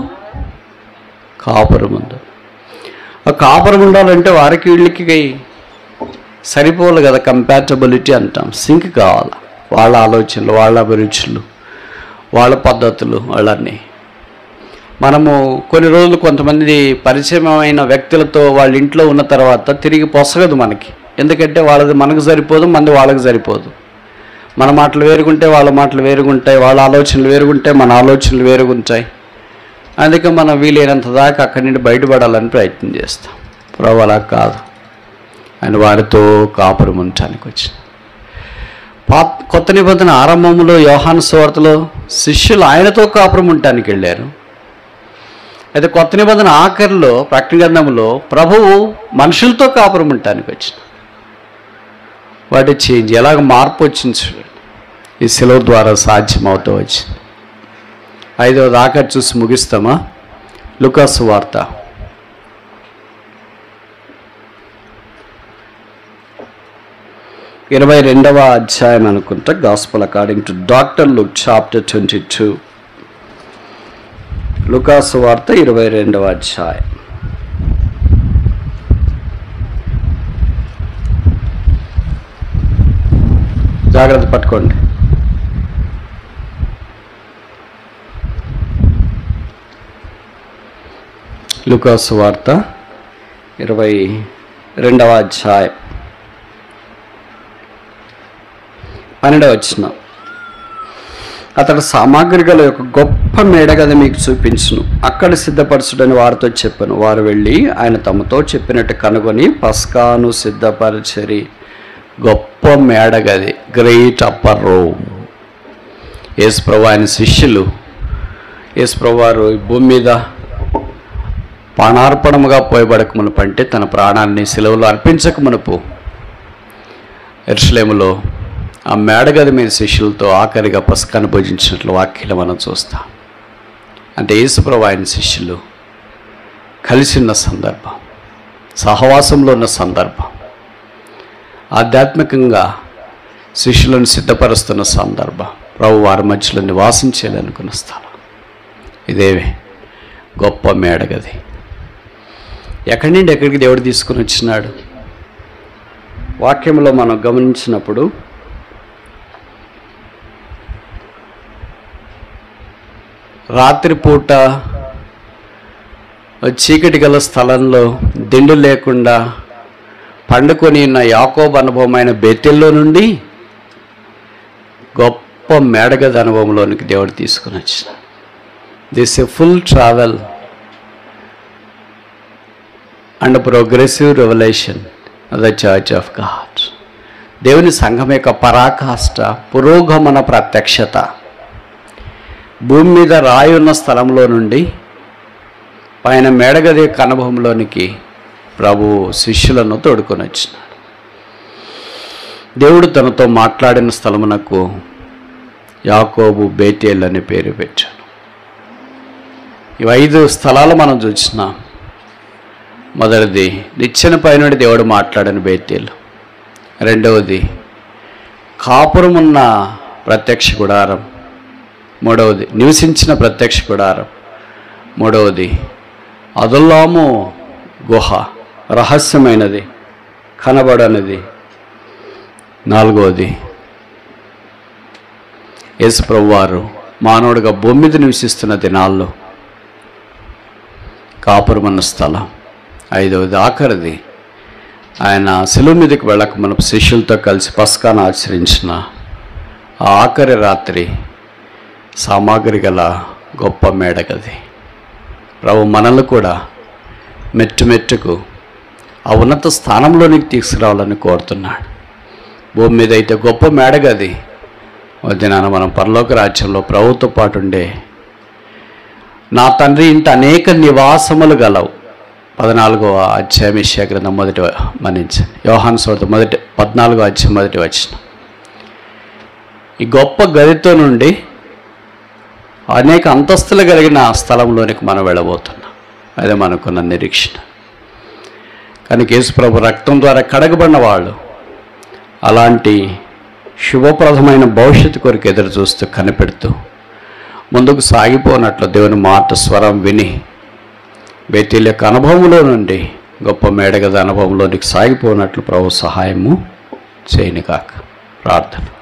Speaker 1: కాపురం ఉంది ఆ కాపురం ఉండాలంటే వారికి వీళ్ళకి సరిపోవాలి కదా కంపాటబిలిటీ అంటాం సింక్ కావాలి వాళ్ళ ఆలోచనలు వాళ్ళ అభిరుచులు వాళ్ళ పద్ధతులు వాళ్ళన్నీ మనము కొన్ని రోజులు కొంతమంది పరిచయమైన వ్యక్తులతో వాళ్ళ ఇంట్లో ఉన్న తర్వాత తిరిగి పొసగదు మనకి ఎందుకంటే వాళ్ళది మనకు సరిపోదు మనది వాళ్ళకి సరిపోదు మన మాటలు వేరుగుంటే వాళ్ళ మాటలు వేరుగుంటాయి వాళ్ళ ఆలోచనలు వేరుగుంటాయి మన ఆలోచనలు వేరుగుంటాయి అందుకే మనం వీలైనంత దాకా అక్కడి నుండి బయటపడాలని ప్రయత్నం చేస్తాం ప్రభు అలా కాదు ఆయన వారితో కాపురం ఉండటానికి వచ్చింది పాత కొత్త నిబంధన ఆరంభంలో యోహాను సువార్తలో శిష్యులు ఆయనతో కాపురం ఉండటానికి వెళ్ళారు అయితే కొత్త నిబంధన ఆఖరిలో ప్రకటన గ్రంథంలో ప్రభువు మనుషులతో కాపురం ఉండటానికి వచ్చిన వాటి చేంజ్ ఎలాగ మార్పు వచ్చింది చూడండి ఈ సెలవు ద్వారా సాధ్యమవుతూ వచ్చింది ఐదవ దాకా చూసి ముగిస్తామా లుకాసు వార్త ఇరవై రెండవ అధ్యాయం అనుకుంటా gospel according to doctor Luke chapter twenty two లుకాసు వార్త ఇరవై రెండవ అధ్యాయం జాగ్రత్త పట్టుకోండి లుకాసు వార్త ఇరవై రెండవ అధ్యాయం పన్నెండవ వచ్చిన అతడు సామాగ్రి గల ఒక గొప్ప మేడగది మీకు చూపించును అక్కడ సిద్ధపరచుడని వారితో చెప్పాను వారు వెళ్ళి ఆయన తమతో చెప్పినట్టు కనుగొని పస్కాను సిద్ధపరచరి గొప్ప మేడగది గ్రేట్ అప్పర్ రూమ్ యేసు ప్రభు ఆయన శిష్యులు యేసు ప్రభు వారు ఈ భూమి మీద ప్రాణార్పణముగా పోయబడక మునుపు అంటే తన ప్రాణాన్ని సెలవులో అర్పించక మునుపు ఎరుసలేములో ఆ మేడగది మీద శిష్యులతో ఆఖరిగా పసకాన్ని భోజించినట్లు వాక్యలు మనం చూస్తాం అంటే యేసుప్రభు ఆయన శిష్యులు కలిసి ఉన్న సందర్భం సహవాసంలో ఉన్న సందర్భం ఆధ్యాత్మికంగా శిష్యులను సిద్ధపరుస్తున్న సందర్భం ప్రభు వారి మధ్యలో నివాసం చేయాలనుకున్న స్థలం ఇదేవే గొప్ప మేడగది ఎక్కడి నుండి ఎక్కడికి దేవుడు తీసుకుని వచ్చినాడు వాక్యంలో మనం గమనించినప్పుడు రాత్రిపూట చీకటి గల స్థలంలో దిండు లేకుండా పండుకొని ఉన్న యాకోబ్ అనుభవమైన బెతెల్లో నుండి గొప్ప మేడగది అనుభవంలోనికి దేవుడు తీసుకుని వచ్చిన this a full travel and progressive revolution the church of God దేవుని సంఘం యొక్క పరాకాష్ట పురోగమన ప్రత్యక్షత భూమి మీద రాయి ఉన్న స్థలంలో నుండి పైన మేడగది యొక్క అనుభవంలోనికి ప్రభు శిష్యులను తోడుకొని వచ్చినాడు దేవుడు తనతో మాట్లాడిన స్థలమునకు యాకోబు బేతేల్ అని పేరు పెట్టాడు ఇవి ఐదు స్థలాలు మనం చూసినాం మొదటిది నిచ్చెన పైన దేవుడు మాట్లాడని బేతేలు రెండవది కాపురమున్న ప్రత్యక్ష గుడారం మూడవది నివసించిన ప్రత్యక్ష గుడారం మూడవది అదుల్లాము గుహ రహస్యమైనది కనబడనిది నాలుగవది యేసుప్రభు వారు మానవుడిగా భూమి మీద నివసిస్తున్న దినాల్లో కాపురమన్న స్థలం ఐదవది ఆఖరిది ఆయన సెలవు మీదకి వెళ్ళక మన శిష్యులతో కలిసి పస్కాను ఆచరించిన ఆ ఆఖరి రాత్రి సామాగ్రి గల గొప్ప మేడగది ప్రభు మనల్ని కూడా మెట్టు మెట్టుకు ఆ ఉన్నత స్థానంలోనికి తీసుకురావాలని కోరుతున్నాడు భూమి మీద అయితే గొప్ప మేడగది వదినాన మనం పరలోక రాజ్యంలో ప్రభుతో పాటు ఉండే నా తండ్రి ఇంట అనేక నివాసములు గలవు పద్నాలుగో అధ్యాయం ఇష్యా గ్రంథం మొదటి మన్నించండి యోహాన్ సోత మొదటి పద్నాలుగో అధ్యాయం మొదటి వచ్చిన ఈ గొప్ప గదితో నుండి అనేక అంతస్తులు కలిగిన స్థలంలోనికి మనం వెళ్ళబోతున్నాం అదే మనకున్న నిరీక్షణ కానీ యేసుప్రభు రక్తం ద్వారా కడగబడిన వాళ్ళు అలాంటి శుభప్రదమైన భవిష్యత్తు కొరకు ఎదురు చూస్తూ కనిపెడుతూ ముందుకు సాగిపోనట్లు దేవుని మాట స్వరం విని బేతీల యొక్క అనుభవంలో నుండి గొప్ప మేడగద అనుభవంలోనికి సాగిపోనట్లు ప్రభు సహాయము చేయని కాక ప్రార్థన